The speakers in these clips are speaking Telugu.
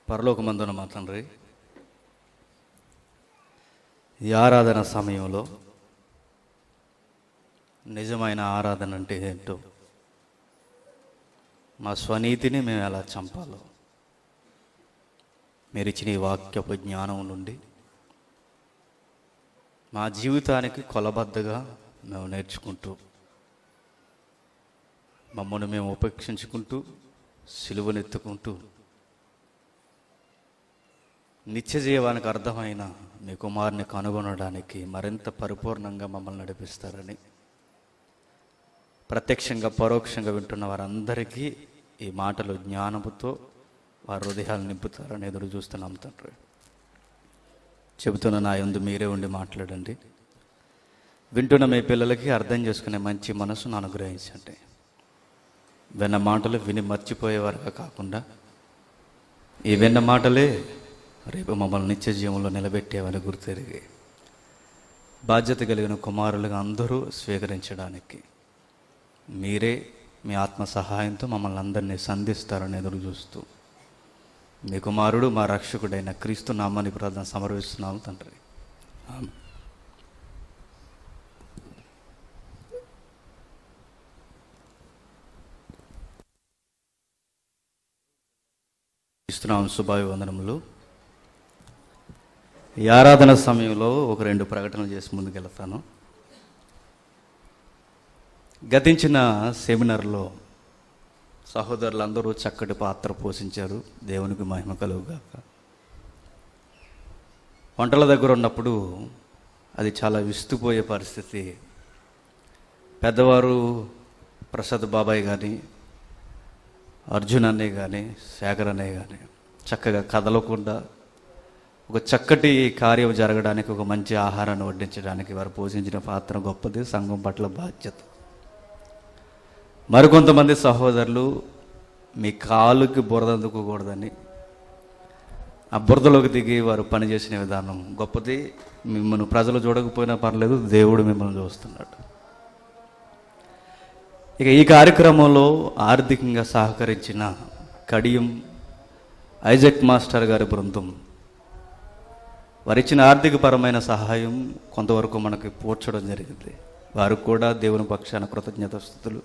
పరలోకమందున మా తండ్రి ఈ ఆరాధన సమయంలో నిజమైన ఆరాధన అంటే ఏంటో మా స్వనీతిని మేము ఎలా చంపాలో మీరు ఇచ్చిన ఈ వాక్యపు జ్ఞానం నుండి మా జీవితానికి కొలబద్దగా మేము నేర్చుకుంటూ మమ్మల్ని మేము ఉపేక్షించుకుంటూ సిలువనెత్తుకుంటూ నిత్య జీవానికి అర్థమైన మీ కుమారుని కనుగొనడానికి మరింత పరిపూర్ణంగా మమ్మల్ని నడిపిస్తారని ప్రత్యక్షంగా పరోక్షంగా వింటున్న వారందరికీ ఈ మాటలు జ్ఞానముతో వారి హృదయాలు నింపుతారని ఎదురు చూస్తున్నాం తండ్రి చెబుతున్న నా యందు మీరే ఉండి మాట్లాడండి వింటున్న మీ పిల్లలకి అర్థం చేసుకునే మంచి మనసును అనుగ్రహించండి విన్న మాటలు విని మర్చిపోయేవారుగా కాకుండా ఈ విన్న మాటలే రేపు మమ్మల్ని నిత్య జీవంలో నిలబెట్టేవని గుర్తెరిగి బాధ్యత కలిగిన కుమారులుగా అందరూ స్వీకరించడానికి మీరే మీ ఆత్మ సహాయంతో మమ్మల్ని అందరినీ సంధిస్తారని ఎదురు చూస్తూ మీ కుమారుడు మా రక్షకుడైన క్రీస్తు నామాన్ని ప్రార్థన సమర్పిస్తున్నాము తండ్రి ఆమె ఇస్తున్నాం శుభాభివందనములు ఈ ఆరాధన సమయంలో ఒక రెండు ప్రకటనలు చేసి ముందుకెళ్తాను గతించిన సెమినార్లో సహోదరులందరూ చక్కటి పాత్ర పోషించారు దేవునికి మహిమ కలుగుగాక వంటల దగ్గర ఉన్నప్పుడు అది చాలా విస్తుపోయే పరిస్థితి పెద్దవారు ప్రసాద్ బాబాయ్ కానీ అర్జున్ అన్నయ్య కానీ శేఖర్ అన్నయ్య కానీ చక్కగా కదలకుండా ఒక చక్కటి కార్యం జరగడానికి ఒక మంచి ఆహారాన్ని వడ్డించడానికి వారు పోషించిన పాత్ర గొప్పది సంఘం పట్ల బాధ్యత మరికొంతమంది సహోదరులు మీ కాలుకి బురద అందుకోకూడదని ఆ బురదలోకి దిగి వారు పనిచేసిన విధానం గొప్పది మిమ్మల్ని ప్రజలు చూడకపోయినా పర్లేదు దేవుడు మిమ్మల్ని చూస్తున్నాడు ఇక ఈ కార్యక్రమంలో ఆర్థికంగా సహకరించిన కడియం ఐజక్ మాస్టర్ గారి బృందం వారిచ్చిన ఆర్థికపరమైన సహాయం కొంతవరకు మనకి పూడ్చడం జరిగింది వారు కూడా దేవుని పక్షాన కృతజ్ఞత స్థుతులు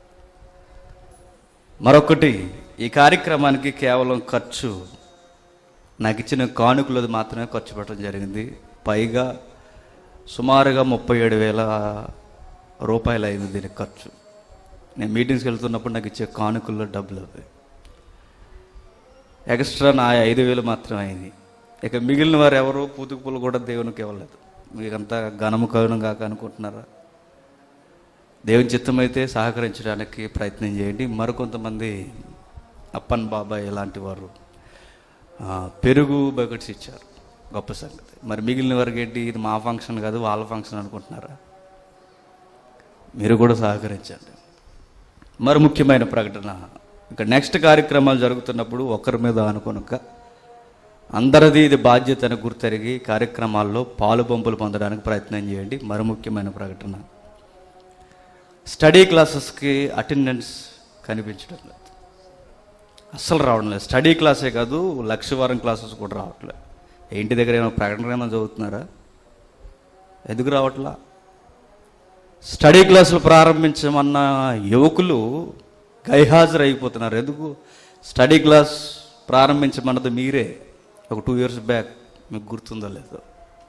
మరొకటి ఈ కార్యక్రమానికి కేవలం ఖర్చు నాకు ఇచ్చిన కానుకలది మాత్రమే ఖర్చు పెట్టడం జరిగింది పైగా సుమారుగా ముప్పై ఏడు వేల రూపాయలు అయింది దీనికి ఖర్చు నేను మీటింగ్స్కి వెళ్తున్నప్పుడు నాకు ఇచ్చే కానుకల్లో డబ్బులు అవి ఎక్స్ట్రా నా ఐదు వేలు మాత్రమే అయింది ఇక మిగిలిన వారు ఎవరు పూతుకు పూలు కూడా దేవునికి ఇవ్వలేదు మీకంతా ఘనము కరుణం కాక అనుకుంటున్నారా దేవుని చిత్తమైతే సహకరించడానికి ప్రయత్నం చేయండి మరికొంతమంది అప్పన్ బాబాయ్ ఇలాంటి వారు ఆ, పెరుగు బకెట్స్ ఇచ్చారు గొప్ప సంగతి మరి మిగిలిన వారికి ఏంటి ఇది మా ఫంక్షన్ కాదు వాళ్ళ ఫంక్షన్ అనుకుంటున్నారా మీరు కూడా సహకరించండి మరి ముఖ్యమైన ప్రకటన ఇక నెక్స్ట్ కార్యక్రమాలు జరుగుతున్నప్పుడు ఒకరి మీద అనుకొనక అందరిది ఇది బాధ్యత అని గుర్తెరిగి కార్యక్రమాల్లో పాలు పంపులు పొందడానికి ప్రయత్నం చేయండి మరి ముఖ్యమైన ప్రకటన స్టడీ క్లాసెస్కి అటెండెన్స్ కనిపించడం లేదు అస్సలు రావడం లేదు స్టడీ క్లాసే కాదు లక్ష వారం క్లాసెస్ కూడా రావట్లేదు ఇంటి దగ్గర ఏమైనా ప్రకటన ఏమైనా చదువుతున్నారా ఎందుకు రావట్లా స్టడీ క్లాసులు ప్రారంభించమన్న యువకులు గైహాజరు అయిపోతున్నారు ఎందుకు స్టడీ క్లాస్ ప్రారంభించమన్నది మీరే ఒక టూ ఇయర్స్ బ్యాక్ మీకు గుర్తుందో లేదో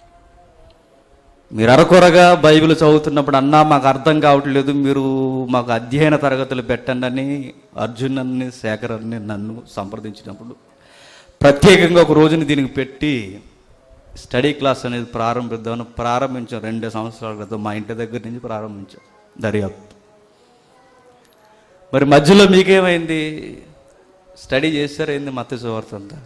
మీరు అరకొరగా బైబిల్ చదువుతున్నప్పుడు అన్నా మాకు అర్థం కావట్లేదు మీరు మాకు అధ్యయన తరగతులు పెట్టండి అని అర్జున్ అన్ని శేఖర్ అన్ని నన్ను సంప్రదించినప్పుడు ప్రత్యేకంగా ఒక రోజుని దీనికి పెట్టి స్టడీ క్లాస్ అనేది ప్రారంభిద్దామని ప్రారంభించాం రెండు సంవత్సరాల క్రితం మా ఇంటి దగ్గర నుంచి ప్రారంభించాం దర్యాప్తు మరి మధ్యలో మీకేమైంది స్టడీ చేశారైంది మత్స్య సువార్త అంతా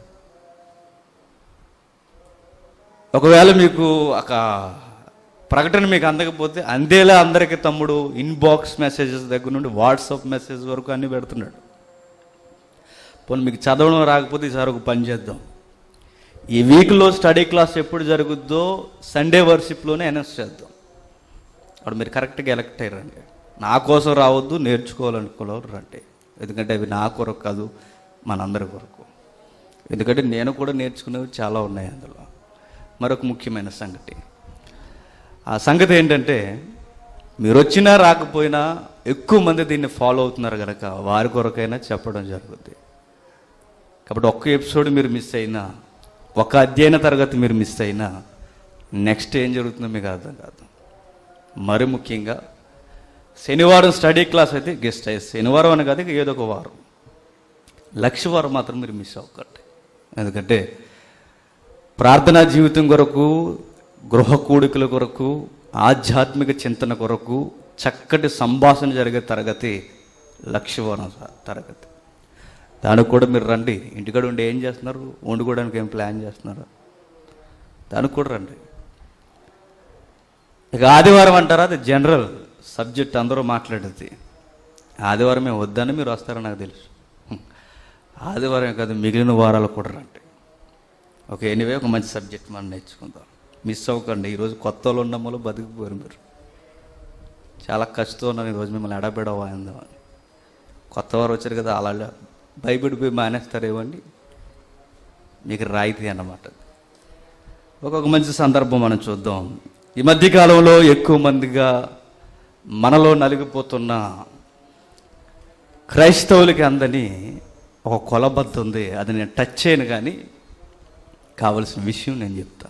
ఒకవేళ మీకు ఒక ప్రకటన మీకు అందకపోతే అందేలా అందరికీ తమ్ముడు ఇన్బాక్స్ మెసేజెస్ దగ్గర నుండి వాట్సాప్ మెసేజ్ వరకు అన్నీ పెడుతున్నాడు పోనీ మీకు చదవడం రాకపోతే ఈసారి ఒక పని చేద్దాం ఈ వీక్లో స్టడీ క్లాస్ ఎప్పుడు జరుగుద్దో సండే వర్షిప్లోనే అనౌన్స్ చేద్దాం అప్పుడు మీరు కరెక్ట్గా ఎలక్ట్ అయ్యారండి నా కోసం రావద్దు నేర్చుకోవాలనుకోవాలి రండి ఎందుకంటే అవి నా కొరకు కాదు మనందరి కొరకు ఎందుకంటే నేను కూడా నేర్చుకునేవి చాలా ఉన్నాయి అందులో మరొక ముఖ్యమైన సంగతి ఆ సంగతి ఏంటంటే మీరు వచ్చినా రాకపోయినా ఎక్కువ మంది దీన్ని ఫాలో అవుతున్నారు కనుక వారి కొరకైనా చెప్పడం జరుగుద్ది కాబట్టి ఒక్క ఎపిసోడ్ మీరు మిస్ అయినా ఒక అధ్యయన తరగతి మీరు మిస్ అయినా నెక్స్ట్ ఏం జరుగుతుందో మీకు అర్థం కాదు మరి ముఖ్యంగా శనివారం స్టడీ క్లాస్ అయితే గెస్ట్ అయ్యి శనివారం అని కాదు ఇక ఏదో ఒక వారం లక్ష వారం మాత్రం మీరు మిస్ అవ్వకండి ఎందుకంటే ప్రార్థనా జీవితం కొరకు గృహ కూడికల కొరకు ఆధ్యాత్మిక చింతన కొరకు చక్కటి సంభాషణ జరిగే తరగతి లక్ష్యవరం తరగతి దానికి కూడా మీరు రండి ఇంటికాడ ఉండి ఏం చేస్తున్నారు వండుకోవడానికి ఏం ప్లాన్ చేస్తున్నారు దానికి కూడా రండి ఇక ఆదివారం అంటారా అది జనరల్ సబ్జెక్ట్ అందరూ మాట్లాడేది ఆదివారం మేము వద్దని మీరు వస్తారని నాకు తెలుసు ఆదివారం కాదు మిగిలిన వారాలు కూడా రండి ఓకే ఎనీవే ఒక మంచి సబ్జెక్ట్ మనం నేర్చుకుందాం మిస్ అవ్వకండి ఈరోజు కొత్త వాళ్ళు ఉన్న మూల బతికిపోయారు మీరు చాలా కష్టం ఉన్నాను ఈరోజు మిమ్మల్ని ఎడబెడవాయిందామని కొత్త వారు వచ్చారు కదా అలా భయపడిపోయి మానేస్తారేమండి మీకు రాయితీ అన్నమాట ఒక్కొక్క మంచి సందర్భం మనం చూద్దాం ఈ మధ్య కాలంలో ఎక్కువ మందిగా మనలో నలిగిపోతున్న క్రైస్తవులకి అందని ఒక కొలబద్ద ఉంది అది నేను టచ్ చేయను కానీ కావలసిన విషయం నేను చెప్తా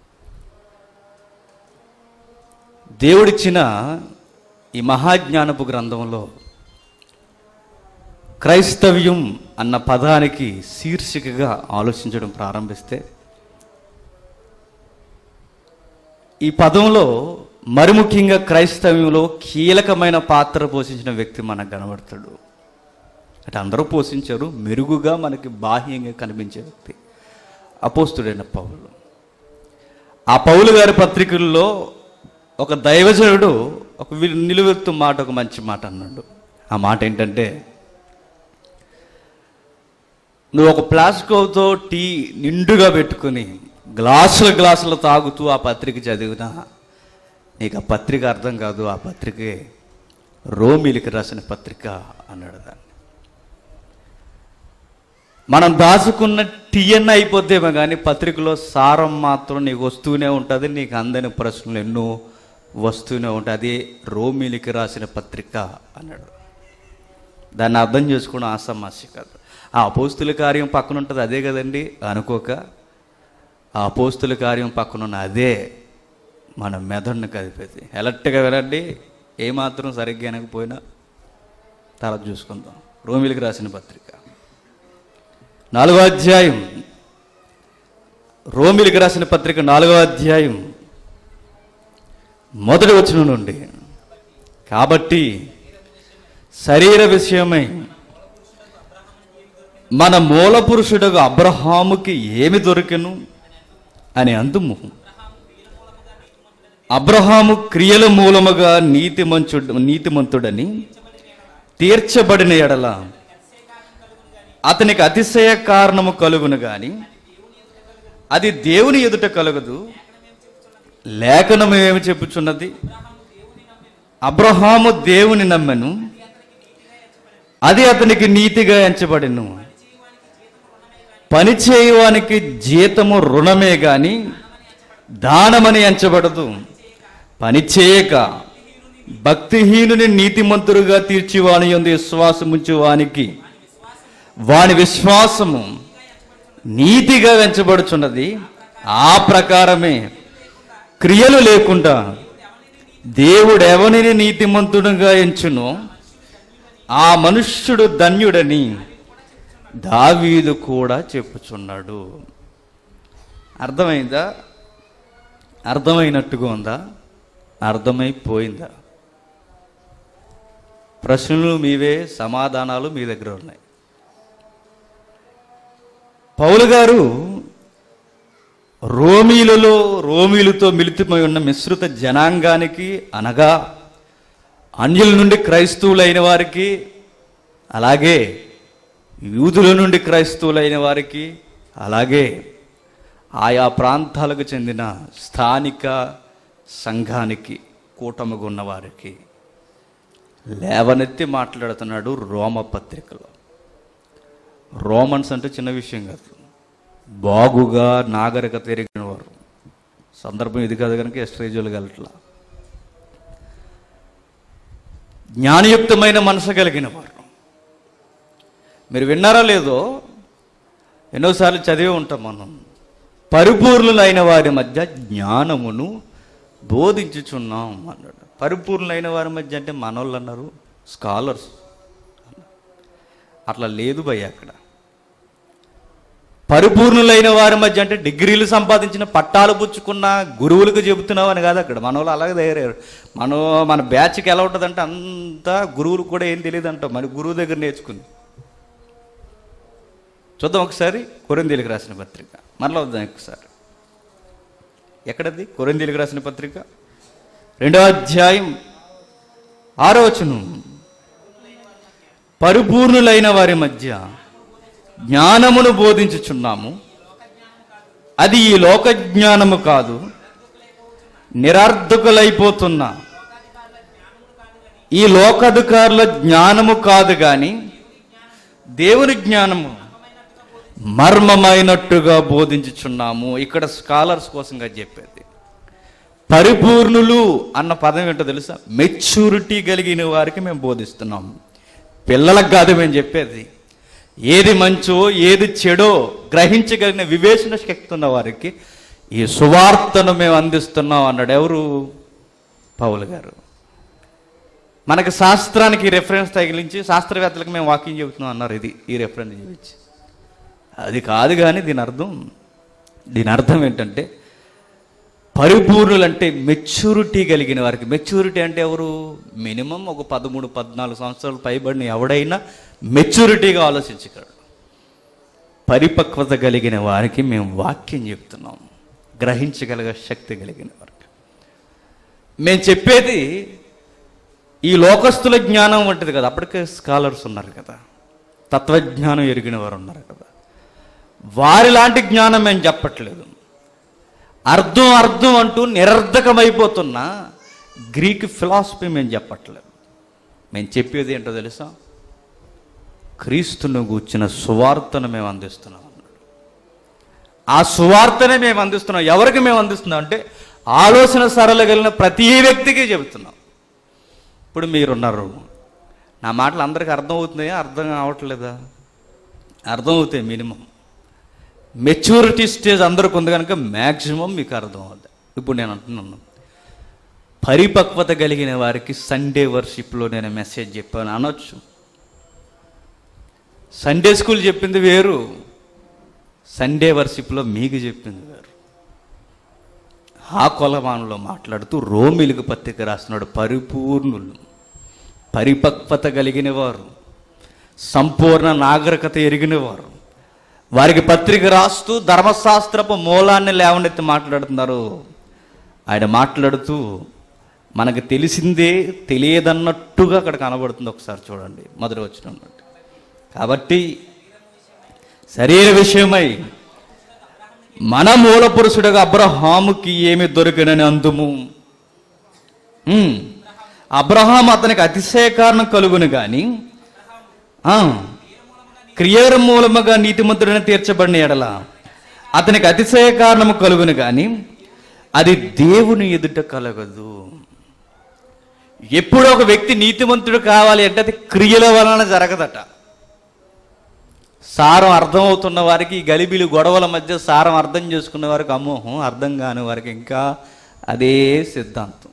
దేవుడిచ్చిన ఈ మహాజ్ఞానపు గ్రంథంలో క్రైస్తవ్యం అన్న పదానికి శీర్షికగా ఆలోచించడం ప్రారంభిస్తే ఈ పదంలో మరి ముఖ్యంగా క్రైస్తవ్యంలో కీలకమైన పాత్ర పోషించిన వ్యక్తి మనకు కనబడతాడు అంటే అందరూ పోషించారు మెరుగుగా మనకి బాహ్యంగా కనిపించే వ్యక్తి అపోస్తుడైన పౌలు ఆ పౌలు గారి పత్రికల్లో ఒక దైవజనుడు ఒక వి- నిలువెత్తు మాట ఒక మంచి మాట అన్నాడు ఆ మాట ఏంటంటే నువ్వు ఒక ప్లాస్కోతో టీ నిండుగా పెట్టుకుని గ్లాసుల గ్లాసులు తాగుతూ ఆ పత్రిక చదివినా నీకు ఆ పత్రిక అర్థం కాదు ఆ పత్రికే రోమిలికి రాసిన పత్రిక అన్నాడు దాన్ని మనం దాచుకున్న టీఎన్ అయిపోతేమో కానీ పత్రికలో సారం మాత్రం నీకు వస్తూనే ఉంటుంది నీకు అందని ప్రశ్నలు ఎన్నో వస్తూనే ఉంటాయి అది రోమిలికి రాసిన పత్రిక అన్నాడు దాన్ని అర్థం చేసుకోవడం ఆసమాస్య కాదు ఆ అపోస్తుల కార్యం పక్కన ఉంటుంది అదే కదండి అనుకోక ఆ అపోస్తుల కార్యం పక్కన ఉన్న అదే మన మెదడును కదిపేది ఎలక్ట్గా వినండి ఏమాత్రం సరిగ్గా వినకపోయినా తర్వాత చూసుకుందాం రోమిలికి రాసిన పత్రిక నాలుగో అధ్యాయం రోమిలికి రాసిన పత్రిక నాలుగో అధ్యాయం మొదటి వచనం నుండి కాబట్టి శరీర విషయమై మన మూల పురుషుడు అబ్రహాముకి ఏమి దొరికెను అని అందుము అబ్రహాము క్రియల మూలముగా నీతిమంచుడు నీతిమంతుడని తీర్చబడిన ఎడల అతనికి అతిశయ కారణము కలుగును గాని అది దేవుని ఎదుట కలుగదు లేఖనం ఏమి చెప్పుచున్నది అబ్రహాము దేవుని నమ్మెను అది అతనికి నీతిగా ఎంచబడిను పని చేయవానికి జీతము రుణమే గాని దానమని ఎంచబడదు పని చేయక భక్తిహీనుని నీతిమంతుడుగా తీర్చివాని యందు విశ్వాసముంచు వానికి వాని విశ్వాసము నీతిగా వెంచబడుచున్నది ఆ ప్రకారమే క్రియలు లేకుండా దేవుడు ఎవరిని నీతిమంతుడుగా ఎంచునో ఆ మనుష్యుడు ధన్యుడని దావీదు కూడా చెప్పుచున్నాడు అర్థమైందా అర్థమైనట్టుగా ఉందా అర్థమైపోయిందా ప్రశ్నలు మీవే సమాధానాలు మీ దగ్గర ఉన్నాయి పౌలు గారు రోమీలలో రోమీలతో మిళితమై ఉన్న మిశ్రిత జనాంగానికి అనగా అన్యుల నుండి క్రైస్తవులైన వారికి అలాగే యూదుల నుండి క్రైస్తవులైన వారికి అలాగే ఆయా ప్రాంతాలకు చెందిన స్థానిక సంఘానికి కూటమిగా ఉన్న వారికి లేవనెత్తి మాట్లాడుతున్నాడు రోమ పత్రికలో రోమన్స్ అంటే చిన్న విషయం కాదు బాగుగా నాగరికత ఎరిగిన వారు సందర్భం ఇది కాదు కనుక ఎస్ట్రేజులు వెళ్ళట్లా జ్ఞానయుక్తమైన మనసు కలిగిన వారు మీరు విన్నారా లేదో ఎన్నోసార్లు చదివి ఉంటాం మనం పరిపూర్ణులైన వారి మధ్య జ్ఞానమును బోధించుచున్నాం అన్నాడు పరిపూర్ణులైన వారి మధ్య అంటే మనోళ్ళు అన్నారు స్కాలర్స్ అట్లా లేదు భయ్య అక్కడ పరిపూర్ణులైన వారి మధ్య అంటే డిగ్రీలు సంపాదించిన పట్టాలు పుచ్చుకున్న గురువులకు చెబుతున్నావు అని కాదు అక్కడ మన వాళ్ళు అలాగే తయారయ్యారు మన మన బ్యాచ్కి ఎలా ఉంటుందంటే అంతా గురువులు కూడా ఏం తెలియదు అంటాం మన గురువు దగ్గర నేర్చుకుంది చూద్దాం ఒకసారి కొరిందీలకు రాసిన పత్రిక మరలా వద్దాం ఒకసారి ఎక్కడది కొరిందీలకు రాసిన పత్రిక రెండవ అధ్యాయం ఆరో వచనం పరిపూర్ణులైన వారి మధ్య జ్ఞానమును బోధించుచున్నాము అది ఈ లోక జ్ఞానము కాదు నిరర్ధకులైపోతున్న ఈ లోకాధికారుల జ్ఞానము కాదు కానీ దేవుని జ్ఞానము మర్మమైనట్టుగా బోధించుచున్నాము ఇక్కడ స్కాలర్స్ కోసంగా చెప్పేది పరిపూర్ణులు అన్న పదం ఏంటో తెలుసా మెచ్యూరిటీ కలిగిన వారికి మేము బోధిస్తున్నాం పిల్లలకు కాదు మేము చెప్పేది ఏది మంచో ఏది చెడో గ్రహించగలిగిన వివేచన శక్తి ఉన్న వారికి ఈ సువార్తను మేము అందిస్తున్నాం అన్నాడు ఎవరు పౌలు గారు మనకు శాస్త్రానికి రెఫరెన్స్ తగిలించి శాస్త్రవేత్తలకు మేము వాక్యం చెబుతున్నాం అన్నారు ఇది ఈ రెఫరెన్స్ చూపించి అది కాదు కానీ దీని అర్థం దీని అర్థం ఏంటంటే పరిపూర్ణులు అంటే మెచ్యూరిటీ కలిగిన వారికి మెచ్యూరిటీ అంటే ఎవరు మినిమం ఒక పదమూడు పద్నాలుగు సంవత్సరాలు పైబడిన ఎవడైనా మెచ్యూరిటీగా ఆలోచించగలడు పరిపక్వత కలిగిన వారికి మేము వాక్యం చెప్తున్నాం గ్రహించగలిగ శక్తి కలిగిన వారికి మేము చెప్పేది ఈ లోకస్తుల జ్ఞానం వంటిది కదా అప్పటికే స్కాలర్స్ ఉన్నారు కదా తత్వజ్ఞానం ఎరిగిన వారు ఉన్నారు కదా వారి లాంటి జ్ఞానం మేము చెప్పట్లేదు అర్థం అర్థం అంటూ నిరర్ధకమైపోతున్న గ్రీక్ ఫిలాసఫీ మేము చెప్పట్లేదు మేము చెప్పేది ఏంటో తెలుసా క్రీస్తును గూర్చిన సువార్తను మేము అందిస్తున్నాం అన్నాడు ఆ సువార్తనే మేము అందిస్తున్నాం ఎవరికి మేము అందిస్తున్నాం అంటే ఆలోచన సరళగలిగిన ప్రతి వ్యక్తికి చెబుతున్నాం ఇప్పుడు మీరున్నారు నా మాటలు అందరికీ అర్థం అవుతున్నాయా అర్థం కావట్లేదా అర్థం అవుతాయి మినిమం మెచ్యూరిటీ స్టేజ్ అందరికి ఉంది కనుక మ్యాక్సిమం మీకు అర్థం అవుతుంది ఇప్పుడు నేను అంటున్నాను పరిపక్వత కలిగిన వారికి సండే వర్షిప్లో నేను మెసేజ్ చెప్పాను అనొచ్చు సండే స్కూల్ చెప్పింది వేరు సండే వర్షిప్లో మీకు చెప్పింది వేరు ఆ కొలమానంలో మాట్లాడుతూ రోమిలకు పత్రిక రాస్తున్నాడు పరిపూర్ణులు పరిపక్వత కలిగిన వారు సంపూర్ణ నాగరికత ఎరిగిన వారు వారికి పత్రిక రాస్తూ ధర్మశాస్త్రపు మూలాన్ని లేవనెత్తి మాట్లాడుతున్నారు ఆయన మాట్లాడుతూ మనకు తెలిసిందే తెలియదన్నట్టుగా అక్కడ కనబడుతుంది ఒకసారి చూడండి మొదటి వచ్చిన కాబట్టి శరీర విషయమై మన మూల పురుషుడుగా అబ్రహాముకి ఏమి దొరికినని అందుము ఉమ్, అబ్రహాం అతనికి అతిశయ కారణం కలుగును గాని ఆ, క్రియల మూలముగా నీతిమంతుడని తీర్చబడిన ఎడల అతనికి అతిశయ కారణము కలుగును గాని అది దేవుని ఎదుట కలగదు ఎప్పుడు ఒక వ్యక్తి నీతిమంతుడు కావాలి అంటే అది క్రియల వలన జరగదట సారం అర్థమవుతున్న వారికి ఈ గలిబిలి గొడవల మధ్య సారం అర్థం చేసుకున్న వారికి అమోహం అర్థం కాని వారికి ఇంకా అదే సిద్ధాంతం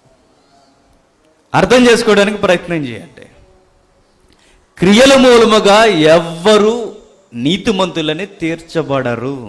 అర్థం చేసుకోవడానికి ప్రయత్నం చేయండి క్రియల మూలముగా ఎవ్వరు నీతిమంతులని తీర్చబడరు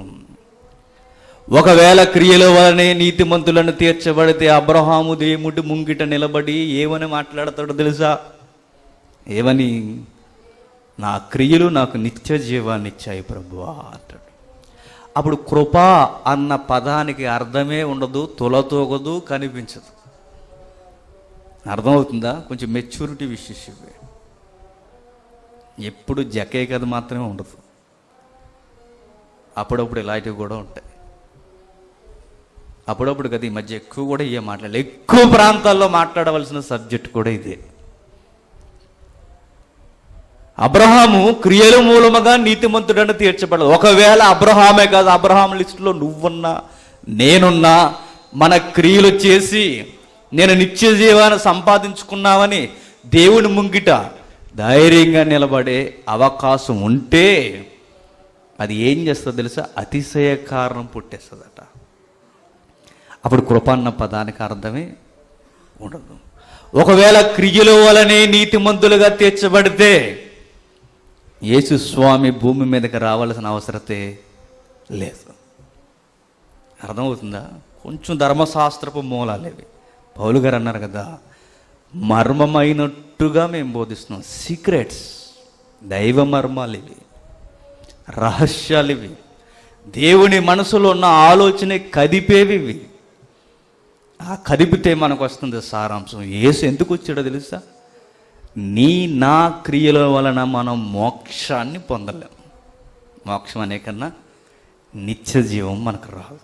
ఒకవేళ క్రియల వలనే నీతిమంతులను తీర్చబడితే అబ్రహాము దేవుడి ముంగిట నిలబడి ఏమని మాట్లాడతాడో తెలుసా ఏమని నా క్రియలు నాకు నిత్య జీవాన్ని ఇచ్చాయి ప్రభువా అంటాడు అప్పుడు కృప అన్న పదానికి అర్థమే ఉండదు తులతూగదు కనిపించదు అర్థమవుతుందా కొంచెం మెచ్యూరిటీ విశేషం ఇవి. ఎప్పుడు జకే కథ మాత్రమే ఉండదు అప్పుడప్పుడు ఇలాంటివి కూడా ఉంటాయి అప్పుడప్పుడు కదా ఈ మధ్య ఎక్కువ కూడా ఇవే మాట్లాడాలి ఎక్కువ ప్రాంతాల్లో మాట్లాడవలసిన సబ్జెక్ట్ కూడా ఇదే అబ్రహాము క్రియల మూలముగా నీతిమంతుడని తీర్చబడదు ఒకవేళ అబ్రహామే కాదు అబ్రహాం లిస్టులో నువ్వున్నా నేనున్నా మన క్రియలు చేసి నేను నిత్య జీవాన్ని సంపాదించుకున్నామని దేవుని ముంగిట ధైర్యంగా నిలబడే అవకాశం ఉంటే అది ఏం చేస్తుందో తెలుసా అతిశయ కారణం పుట్టేస్తుందట అప్పుడు కృప అన్న పదానికి అర్థమే ఉండదు ఒకవేళ క్రియల వలనే నీతిమంతులుగా తీర్చబడితే యేసు స్వామి భూమి మీదకి రావాల్సిన అవసరతే లేదు అర్థమవుతుందా కొంచెం ధర్మశాస్త్రపు మూలాలు ఇవి పౌలు గారు అన్నారు కదా మర్మమైనట్టుగా మేము బోధిస్తున్నాం సీక్రెట్స్ దైవ మర్మాలు ఇవి రహస్యాలు ఇవి దేవుని మనసులో ఉన్న ఆలోచన కదిపేవి ఇవి ఆ కదిపితే మనకు వస్తుంది సారాంశం ఏసు ఎందుకు వచ్చాడో తెలుసా నీ నా క్రియల వలన మనం మోక్షాన్ని పొందలేం మోక్షం అనే కన్నా నిత్య జీవం మనకు రాదు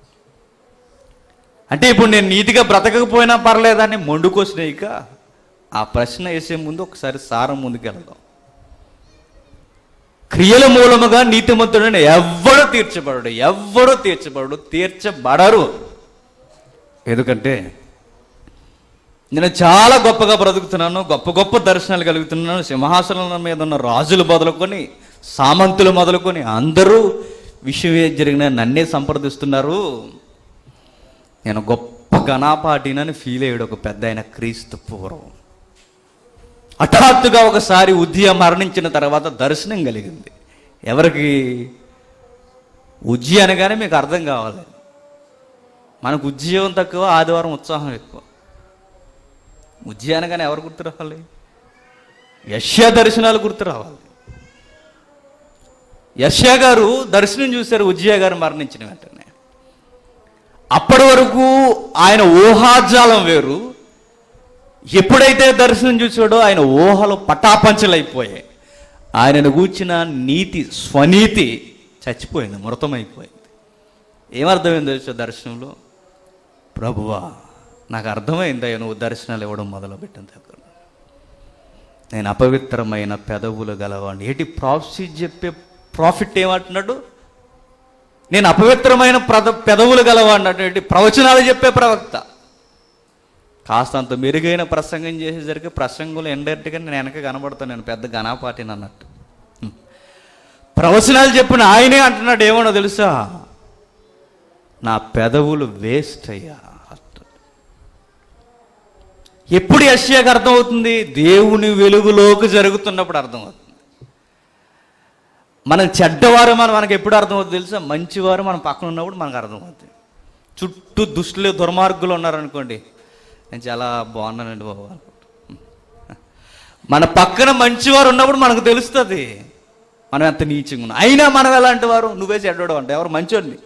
అంటే ఇప్పుడు నేను నీతిగా బ్రతకకపోయినా పర్లేదని మొండుకొచ్చినాయిక ఆ ప్రశ్న వేసే ముందు ఒకసారి సారం ముందుకెళ్దాం క్రియల మూలముగా నీతిమంతుడని ఎవ్వడు తీర్చబడడు ఎవ్వడు తీర్చబడడు తీర్చబడరు ఎందుకంటే నేను చాలా గొప్పగా బ్రతుకుతున్నాను గొప్ప గొప్ప దర్శనాలు కలుగుతున్నాను సింహాసనం మీద ఉన్న రాజులు మొదలుకొని సామంతులు మొదలుకొని అందరూ విషయం ఏది జరిగినా నన్నే సంప్రదిస్తున్నారు నేను గొప్ప ఘనాపాటినని ఫీల్ అయ్యాడు ఒక పెద్ద ఆయన క్రీస్తు పూర్వం హఠాత్తుగా ఒకసారి ఉద్య మరణించిన తర్వాత దర్శనం కలిగింది ఎవరికి ఉజ్జి అనగానే మీకు అర్థం కావాలి మనకు ఉద్యోగం తక్కువ ఆదివారం ఉత్సాహం ఎక్కువ ఉజ్జి అనగానే ఎవరు గుర్తు రావాలి యష్యా దర్శనాలు గుర్తు రావాలి యష్యా గారు దర్శనం చూశారు ఉజ్జయ గారు మరణించిన వెంటనే అప్పటి వరకు ఆయన ఊహాజాలం వేరు ఎప్పుడైతే దర్శనం చూసాడో ఆయన ఊహలు పటాపంచలైపోయాయి ఆయనను గూర్చిన నీతి స్వనీతి చచ్చిపోయింది మృతమైపోయింది ఏమర్థమైంది తెలుసా దర్శనంలో ప్రభువా నాకు అర్థమైందయ్యా నువ్వు దర్శనాలు ఇవ్వడం మొదలుపెట్టిన దగ్గర నేను అపవిత్రమైన పెదవులు గలవాడిని ఏంటి ప్రాఫిట్ చెప్పే ప్రాఫిట్ ఏమంటున్నాడు నేను అపవిత్రమైన ప్రద పెదవులు గలవాడినట్టు ఏంటి ప్రవచనాలు చెప్పే ప్రవక్త కాస్తంత మెరుగైన ప్రసంగం చేసేసరికి ప్రసంగంలో ఇండైరెక్ట్గా నేను వెనక కనబడతాను నేను పెద్ద ఘనాపాటిని అన్నట్టు హ్మ్. ప్రవచనాలు చెప్పిన ఆయనే అంటున్నాడు ఏమన్నా తెలుసా నా పెదవులు వేస్ట్ అయ్యా అంటాడు. ఎప్పుడు యశ్యాకి అర్థమవుతుంది దేవుని వెలుగులోకి జరుగుతున్నప్పుడు అర్థమవుతుంది మనం చెడ్డవారు మనం మనకు ఎప్పుడు అర్థమవుతుంది తెలుసా మంచివారు మనం పక్కన ఉన్నప్పుడు మనకు అర్థమవుతుంది చుట్టూ దుష్టులు దుర్మార్గులు ఉన్నారనుకోండి నేను చాలా బాగున్నానండి బాబు అనుకుంటా. మన పక్కన మంచివారు ఉన్నప్పుడు మనకు తెలుస్తుంది మనం ఎంత నీచంగా ఉన్నాం అయినా మనం ఎలాంటి వారు నువ్వే చెడ్డోడు అంటే ఎవరు మంచోడిని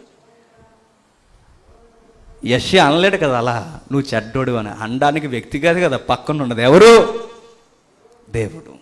యశ అనలేడు కదా అలా నువ్వు చెడ్డోడు అని అనడానికి వ్యక్తి కాదు కదా పక్కన ఉన్నది ఎవరు దేవుడు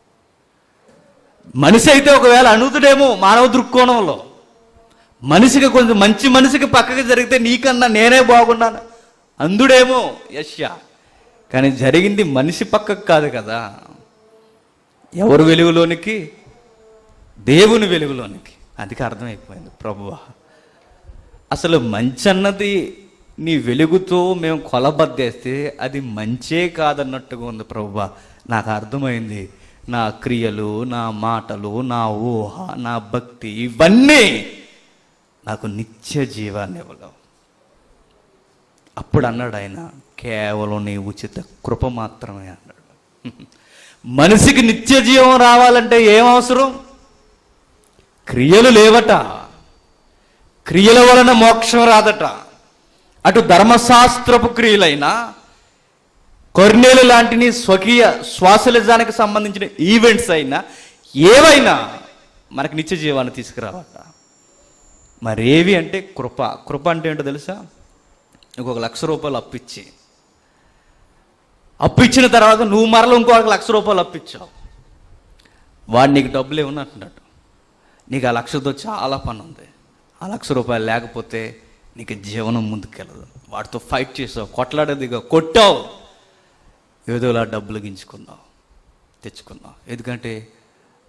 మనిషి అయితే ఒకవేళ అనుతుడేమో మానవ దృక్కోణంలో మనిషికి కొంచెం మంచి మనిషికి పక్కకి జరిగితే నీకన్నా నేనే బాగున్నాను అందుడేమో యశ్య కానీ జరిగింది మనిషి పక్కకు కాదు కదా ఎవరు వెలుగులోనికి దేవుని వెలుగులోనికి అందుకే అర్థమైపోయింది ప్రభువా అసలు మంచి అన్నది నీ వెలుగుతో మేము కొలబద్దేస్తే అది మంచే కాదన్నట్టుగా ఉంది ప్రభువా నాకు అర్థమైంది నా క్రియలు నా మాటలు నా ఊహ నా భక్తి ఇవన్నీ నాకు నిత్య జీవాన్ని ఇవ్వలేవు అప్పుడు అన్నాడు ఆయన కేవలం నీ ఉచిత కృప మాత్రమే అన్నాడు మనిషికి నిత్య జీవం రావాలంటే ఏం అవసరం క్రియలు లేవట క్రియల వలన మోక్షం రాదట అటు ధర్మశాస్త్రపు క్రియలైనా కొర్నేలు లాంటిని స్వకీయ శ్వాసలిజానికి సంబంధించిన ఈవెంట్స్ అయినా ఏవైనా మనకు నిత్య జీవాన్ని తీసుకురావట మరేవి అంటే కృప కృప అంటే ఏంటో తెలుసా ఇంకొక లక్ష రూపాయలు అప్పిచ్చి అప్పిచ్చిన తర్వాత నువ్వు మరల ఇంకొక లక్ష రూపాయలు అప్పిచ్చావు వాడు నీకు డబ్బులు ఏమన్నా అంటున్నాడు నీకు ఆ లక్షతో చాలా పని ఉంది ఆ లక్ష రూపాయలు లేకపోతే నీకు జీవనం ముందుకెళ్ళదు వాడితో ఫైట్ చేసావు కొట్లాడేదిగా కొట్టావు ఏదోలా డబ్బులు గించుకున్నావు తెచ్చుకున్నావు ఎందుకంటే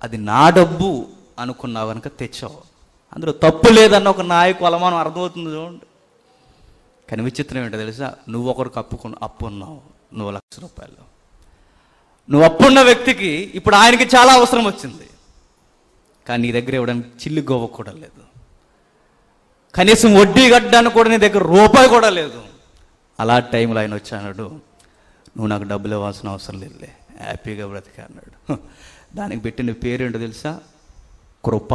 అది నా డబ్బు అనుకున్నావు కనుక తెచ్చావు అందులో తప్పు లేదన్న ఒక నాయకు అలమానం అర్థమవుతుంది చూడండి కానీ విచిత్రం ఏంటో తెలుసా నువ్వు ఒకరికి అప్పుకున్న అప్పు ఉన్నావు నువ్వు లక్ష రూపాయలు నువ్వు అప్పున్న వ్యక్తికి ఇప్పుడు ఆయనకి చాలా అవసరం వచ్చింది కానీ నీ దగ్గర ఇవ్వడానికి చిల్లి గోవ కూడా లేదు కనీసం వడ్డీ కట్టడానికి కూడా నీ దగ్గర రూపాయి కూడా లేదు అలా టైంలో ఆయన వచ్చి అన్నాడు నువ్వు నాకు డబ్బులు ఇవ్వాల్సిన అవసరం లేదులే హ్యాపీగా బ్రతికా అన్నాడు హ, దానికి పెట్టిన పేరేంటో తెలుసా కృప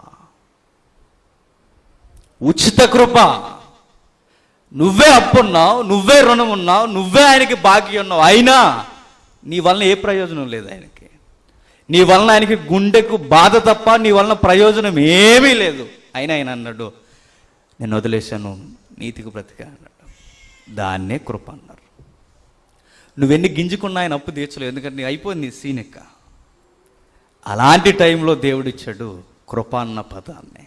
ఉచిత కృప నువ్వే అప్పున్నావు నువ్వే రుణం ఉన్నావు నువ్వే ఆయనకి బాకీ ఉన్నావు అయినా నీ వలన ఏ ప్రయోజనం లేదు ఆయనకి నీ వలన ఆయనకి గుండెకు బాధ తప్ప నీ వలన ప్రయోజనం ఏమీ లేదు అయినా ఆయన అన్నాడు నేను వదిలేశాను నీతికి బ్రతికా అన్నాడు దాన్నే కృప అన్నారు నువ్వెన్ని గింజుకున్నా ఆయన అప్పు తీర్చలేవు ఎందుకంటే నీ అయిపోయింది నీ సీనెక్క అలాంటి టైంలో దేవుడిచ్చాడు కృప అన్న పదాన్ని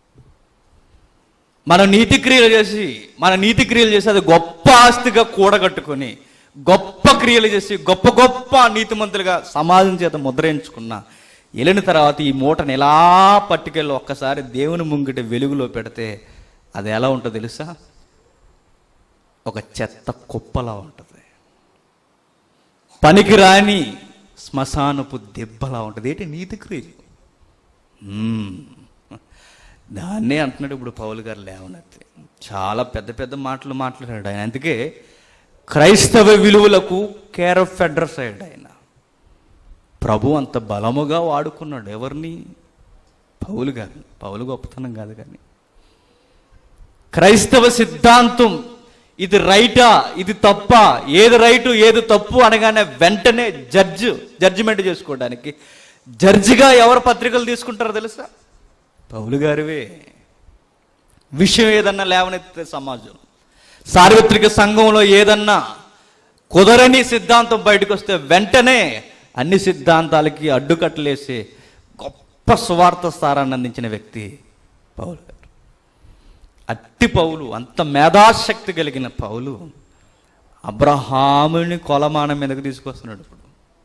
మనం నీతి క్రియలు చేసి మన నీతి క్రియలు చేసి అది గొప్ప ఆస్తిగా కూడగట్టుకొని గొప్ప క్రియలు చేసి గొప్ప గొప్ప నీతిమంతులుగా సమాజం చేత ముద్రయించుకున్న వెళ్ళిన తర్వాత ఈ మూటను ఎలా పట్టుకెళ్ళి ఒక్కసారి దేవుని ముంగిట వెలుగులో పెడితే అది ఎలా ఉంటుందో తెలుసా ఒక చెత్త కుప్పలా ఉంటుంది పనికిరాని శ్మశానపు దెబ్బలా ఉంటుంది ఏంటి నీతి క్రియలు మ్మ్. దాన్నే అంటున్నాడు ఇప్పుడు పౌలు గారు లేవనెత్తి చాలా పెద్ద పెద్ద మాటలు మాట్లాడాడు ఆయన అందుకే క్రైస్తవ విలువలకు కేర్ ఆఫ్ ఫెడరస్ అయ్యాడు ఆయన ప్రభు అంత బలముగా వాడుకున్నాడు ఎవరిని పౌలు గారు పౌలు గొప్పతనం కాదు కానీ క్రైస్తవ సిద్ధాంతం ఇది రైటా ఇది తప్ప ఏది రైటు ఏది తప్పు అనగానే వెంటనే జడ్జ్ జడ్జిమెంట్ చేసుకోవడానికి జడ్జిగా ఎవరు పత్రికలు తీసుకుంటారో తెలుసా పౌలు గారివే విషయం ఏదన్నా లేవనెత్తే సమాజం సార్వత్రిక సంఘంలో ఏదన్నా కుదరని సిద్ధాంతం బయటకు వస్తే వెంటనే అన్ని సిద్ధాంతాలకి అడ్డుకట్టలేసి గొప్ప సువార్త స్థానాన్ని అందించిన వ్యక్తి పౌలు గారు అట్టి పౌలు అంత మేధాశక్తి కలిగిన పౌలు అబ్రహాముని కొలమానం మీదకి తీసుకొస్తున్నాడు ఇప్పుడు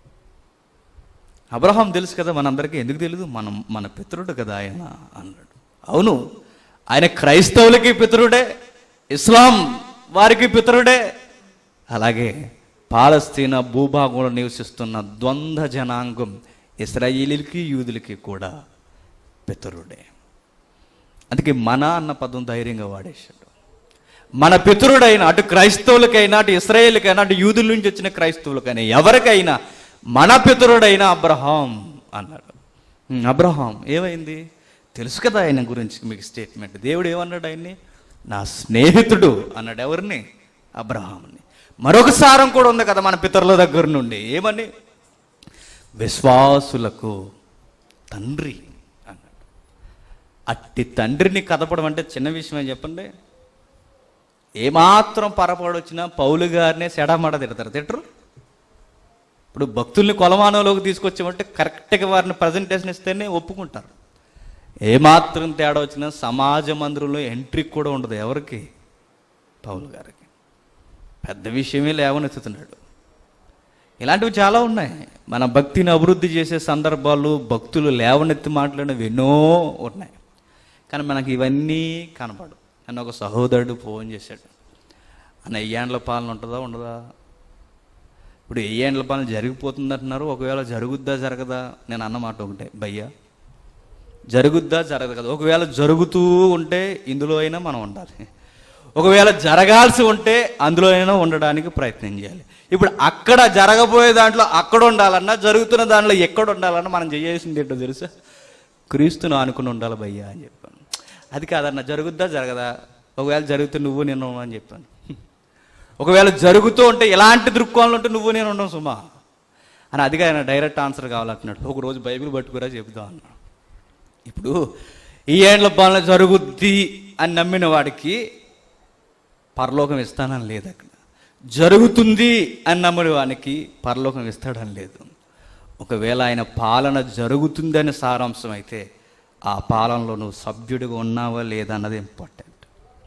అబ్రహాం తెలుసు కదా మనందరికీ ఎందుకు తెలియదు మనం మన పితరుడు కదా ఆయన అన్నాడు అవును ఆయన క్రైస్తవులకి పితరుడే ఇస్లాం వారికి పితరుడే అలాగే పాలస్తీనా భూభాగంలో నివసిస్తున్న ద్వంద్వ జనాంగం ఇస్రాయేలీలకి యూదులకి కూడా పితరుడే అందుకే మన అన్న పదం ధైర్యంగా వాడేశాడు మన పితరుడైన అటు క్రైస్తవులకైనా అటు ఇస్రాయేల్కైనా అటు యూదుల నుంచి వచ్చిన క్రైస్తవులకైనా ఎవరికైనా మన పితరుడైన అబ్రహాం అన్నాడు ఉమ్, అబ్రహాం ఏమైంది తెలుసు కదా ఆయన గురించి మీకు స్టేట్మెంట్ దేవుడు ఏమన్నాడు ఆయన్ని నా స్నేహితుడు అన్నాడు ఎవరిని అబ్రహాంని మరొక సారం కూడా ఉంది కదా మన పితరుల దగ్గర నుండి ఏమని విశ్వాసులకు తండ్రి అన్నాడు అట్టి తండ్రిని కదపడం అంటే చిన్న విషయమే చెప్పండి ఏమాత్రం పరపడి వచ్చినా పౌలు గారినే సెడమడ తిడతారు తిట్టరు ఇప్పుడు భక్తుల్ని కొలమానంలోకి తీసుకొచ్చామంటే కరెక్ట్గా వారిని ప్రజెంటేషన్ ఇస్తేనే ఒప్పుకుంటారు ఏమాత్రం తేడా వచ్చినా సమాజ మందిరంలో ఎంట్రీ కూడా ఉండదు ఎవరికి పౌలు గారికి పెద్ద విషయమే లేవనెత్తుతున్నాడు ఇలాంటివి చాలా ఉన్నాయి మన భక్తిని అభివృద్ధి చేసే సందర్భాలు భక్తులు లేవనెత్తి మాట్లాడినవి ఎన్నో ఉన్నాయి కానీ మనకి ఇవన్నీ కనపడు నన్ను ఒక సహోదరుడు ఫోన్ చేశాడు అన్న ఎయ్యాండ్ల పాలన ఉంటుందా ఉండదా ఇప్పుడు ఎయ్యాండ్ల పాలన జరిగిపోతుంది అంటున్నారు ఒకవేళ జరుగుద్దా జరగదా నేను అన్నమాట ఒకటే భయ్యా జరుగుద్దా జరగదు కదా ఒకవేళ జరుగుతూ ఉంటే ఇందులో అయినా మనం ఉండాలి ఒకవేళ జరగాల్సి ఉంటే అందులో అయినా ఉండడానికి ప్రయత్నం చేయాలి ఇప్పుడు అక్కడ జరగబోయే దాంట్లో అక్కడ ఉండాలన్నా జరుగుతున్న దాంట్లో ఎక్కడ ఉండాలన్నా మనం చేయాల్సింది ఏంటో తెలుసా క్రీస్తును ఆనుకుని ఉండాలి భయ్యా అని చెప్పాను అది కాదన్న జరుగుద్దా జరగదా ఒకవేళ జరిగితే నువ్వు నేను ఉండను అని చెప్పాను ఒకవేళ జరుగుతూ ఉంటే ఎలాంటి దృక్కోణాలు ఉంటే నువ్వు నేను ఉండవు సుమా అని అదిగా ఆయన డైరెక్ట్ ఆన్సర్ కావాలంటున్నాడు ఒక రోజు బైబిల్ పట్టుకురా చెబుదాం అన్నాడు ఇప్పుడు ఈ ఏండ్ల పాలన జరుగుద్ది అని నమ్మిన వాడికి పరలోకం ఇస్తానని లేదు అక్కడ జరుగుతుంది అని నమ్మిన వానికి పరలోకం ఇస్తాడని లేదు ఒకవేళ ఆయన పాలన జరుగుతుందని సారాంశం అయితే ఆ పాలనలో నువ్వు సభ్యుడిగా ఉన్నావా లేదా అన్నది ఇంపార్టెంట్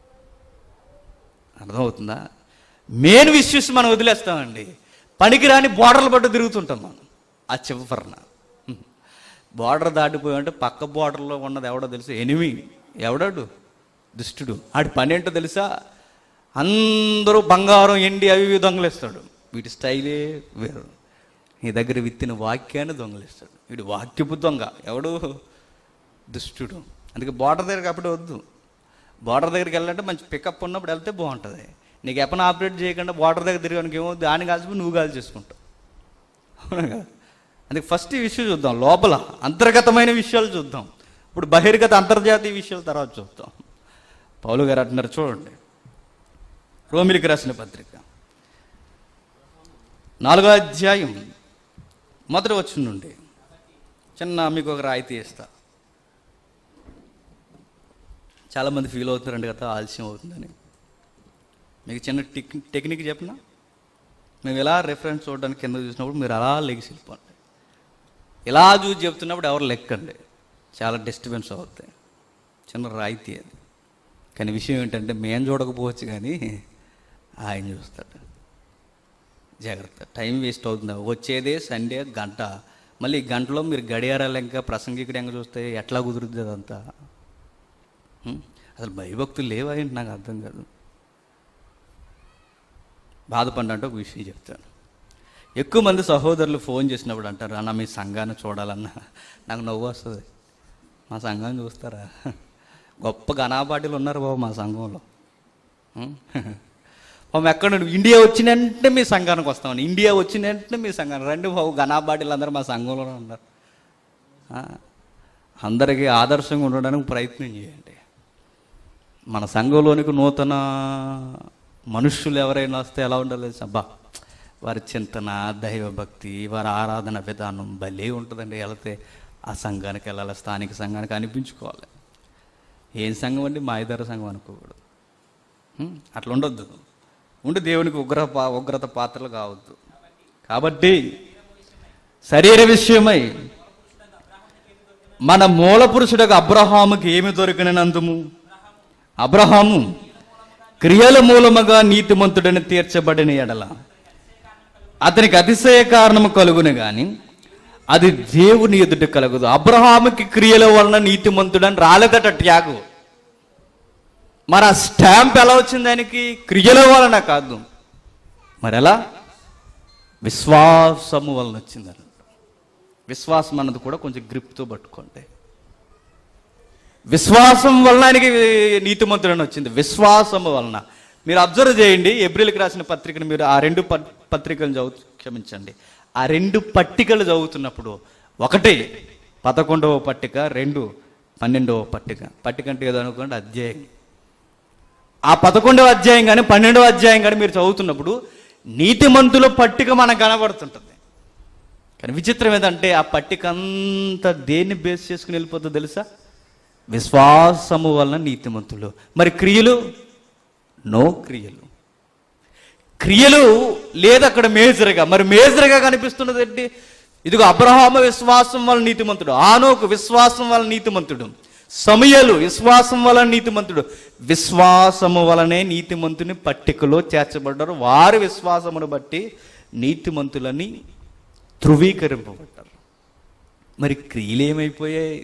అర్థమవుతుందా మెయిన్ విషయస్ మనం వదిలేస్తామండి పనికిరాని బోర్డర్లు పట్టు తిరుగుతుంటాం మనం ఆ చివరన బార్డర్ దాటిపోయి అంటే పక్క బార్డర్లో ఉన్నది ఎవడో తెలుసు ఎనిమి ఎవడాడు దుష్టుడు ఆడి పని ఏంటో తెలుసా అందరూ బంగారం ఎండి అవి ఇవి దొంగలిస్తాడు వీటి స్టైలే వేరు నీ దగ్గర విత్తిన వాక్యాన్ని దొంగలిస్తాడు వీడు వాక్యపు దొంగ ఎవడు దుష్టుడు అందుకే బార్డర్ దగ్గర కాబట్టి వద్దు బార్డర్ దగ్గరికి వెళ్ళాలంటే మంచి పికప్ ఉన్నప్పుడు వెళ్తే బాగుంటుంది నీకు ఎప్పన ఆపరేట్ చేయకుండా బార్డర్ దగ్గర తిరగడానికి ఏమో దాన్ని కాల్చిపోయి నువ్వు కాల్ చేసుకుంటావు అవునా కదా అందుకే ఫస్ట్ ఈ విషయం చూద్దాం లోపల అంతర్గతమైన విషయాలు చూద్దాం ఇప్పుడు బహిర్గత అంతర్జాతీయ విషయాల తర్వాత చూద్దాం పౌలు గారు అంటున్నారు చూడండి రోమిలికి రాసిన పత్రిక నాలుగో అధ్యాయం మొదటి వచ్చిన నుండి చిన్న మీకు ఒక రాయితీ ఇస్తా చాలామంది ఫీల్ అవుతున్నారండి కదా ఆలస్యం అవుతుందని మీకు చిన్న టెక్ టెక్నిక్ చెప్పిన మేము ఎలా రెఫరెన్స్ చూడడానికి కింద చూసినప్పుడు మీరు అలా లెగిసి వెళ్ళిపోండి ఇలా చూసి చెప్తున్నప్పుడు ఎవరు లెక్కండి చాలా డిస్టర్బెన్స్ అవుతాయి చిన్న రాయితీ అది కానీ విషయం ఏంటంటే మేము చూడకపోవచ్చు కానీ ఆయన చూస్తాడు జాగ్రత్త టైం వేస్ట్ అవుతుంది వచ్చేదే సండే గంట మళ్ళీ ఈ గంటలో మీరు గడియారాలు ఇంకా ప్రసంగికుడు ఇంకా చూస్తే ఎట్లా కుదురుద్ది అదంతా హ్మ్? అసలు భయభక్తులు లేవా ఏంటి నాకు అర్థం కాదు బాధపడినట్టు ఒక విషయం చెప్తాను ఎక్కువ మంది సహోదరులు ఫోన్ చేసినప్పుడు అంటారు అన్న మీ సంఘాన్ని చూడాలన్నా నాకు నవ్వు వస్తుంది మా సంఘాన్ని చూస్తారా గొప్ప ఘనాపాటిలు ఉన్నారు బాబు మా సంఘంలో ఉం? పాపం ఎక్కడ నుండి ఇండియా వచ్చిన వెంటనే మీ సంఘానికి వస్తామని ఇండియా వచ్చిన వెంటనే మీ సంఘానికి రండి బాబు ఘనాపాటిలు అందరూ మా సంఘంలోనే ఉన్నారు ఆ? అందరికీ ఆదర్శంగా ఉండడానికి ప్రయత్నం చేయండి మన సంఘంలోనికి నూతన మనుష్యులు ఎవరైనా వస్తే ఎలా ఉండాలి అబ్బా వారి చింతన దైవభక్తి వారి ఆరాధన విధానం భలే ఉంటుందండి వెళితే ఆ సంఘానికి వెళ్ళాలి స్థానిక సంఘానికి అనిపించుకోవాలి ఏం సంఘం అండి మా ఇద్దరు సంఘం అనుకోకూడదు హ్మ్? అట్లా ఉండొద్దు ఉండి దేవునికి ఉగ్ర పా ఉగ్రత పాత్రలు కావద్దు కాబట్టి శరీర విషయమై మన మూల పురుషుడకు అబ్రహాముకి ఏమి దొరికినందుము అబ్రహాము క్రియల మూలముగా నీతిమంతుడని తీర్చబడిన ఎడల అతనికి అతిశయ కారణము కలుగును గాని అది దేవుని ఎదుట కలగదు అబ్రహాముకి క్రియల వలన నీతిమంతుడని రాలేదట త్యాగు మరి ఆ స్టాంప్ ఎలా వచ్చింది ఆయనకి క్రియల వలన కాదు మరి ఎలా విశ్వాసము వలన వచ్చింది విశ్వాసం అన్నది కూడా కొంచెం గ్రిప్తో పట్టుకోండి విశ్వాసం వలన ఆయనకి నీతిమంతుడని వచ్చింది విశ్వాసము వలన మీరు అబ్జర్వ్ చేయండి ఏప్రిల్కి రాసిన పత్రికను మీరు ఆ రెండు పట్- పత్రికలు చదువు క్షమించండి ఆ రెండు పట్టికలు చదువుతున్నప్పుడు ఒకటి పదకొండవ పట్టిక రెండు పన్నెండవ పట్టిక పట్టిక అంటే ఏదో అనుకోండి అధ్యాయం ఆ పదకొండవ అధ్యాయం కానీ పన్నెండవ అధ్యాయం కానీ మీరు చదువుతున్నప్పుడు నీతిమంతుల పట్టిక మనకు కనబడుతుంటుంది కానీ విచిత్రం ఏంటంటే ఆ పట్టిక అంతా దేన్ని బేస్ చేసుకుని వెళ్ళిపోతుందో తెలుసా విశ్వాసము వలన నీతిమంతులు మరి క్రియలు నో క్రియలు క్రియలు లేదు అక్కడ మేజర్గా మరి మేజర్గా కనిపిస్తున్నది ఏంటి ఇదిగో అబ్రహాము విశ్వాసం వల్ల నీతిమంతుడు ఆనోకు విశ్వాసం వల్ల నీతిమంతుడు సమయలు విశ్వాసం వలన నీతిమంతుడు విశ్వాసము వలనే నీతిమంతుని పట్టికలో చేర్చబడ్డారు వారి విశ్వాసమును బట్టి నీతిమంతులని ధృవీకరింపబడ్డారు మరి క్రియలు ఏమైపోయాయి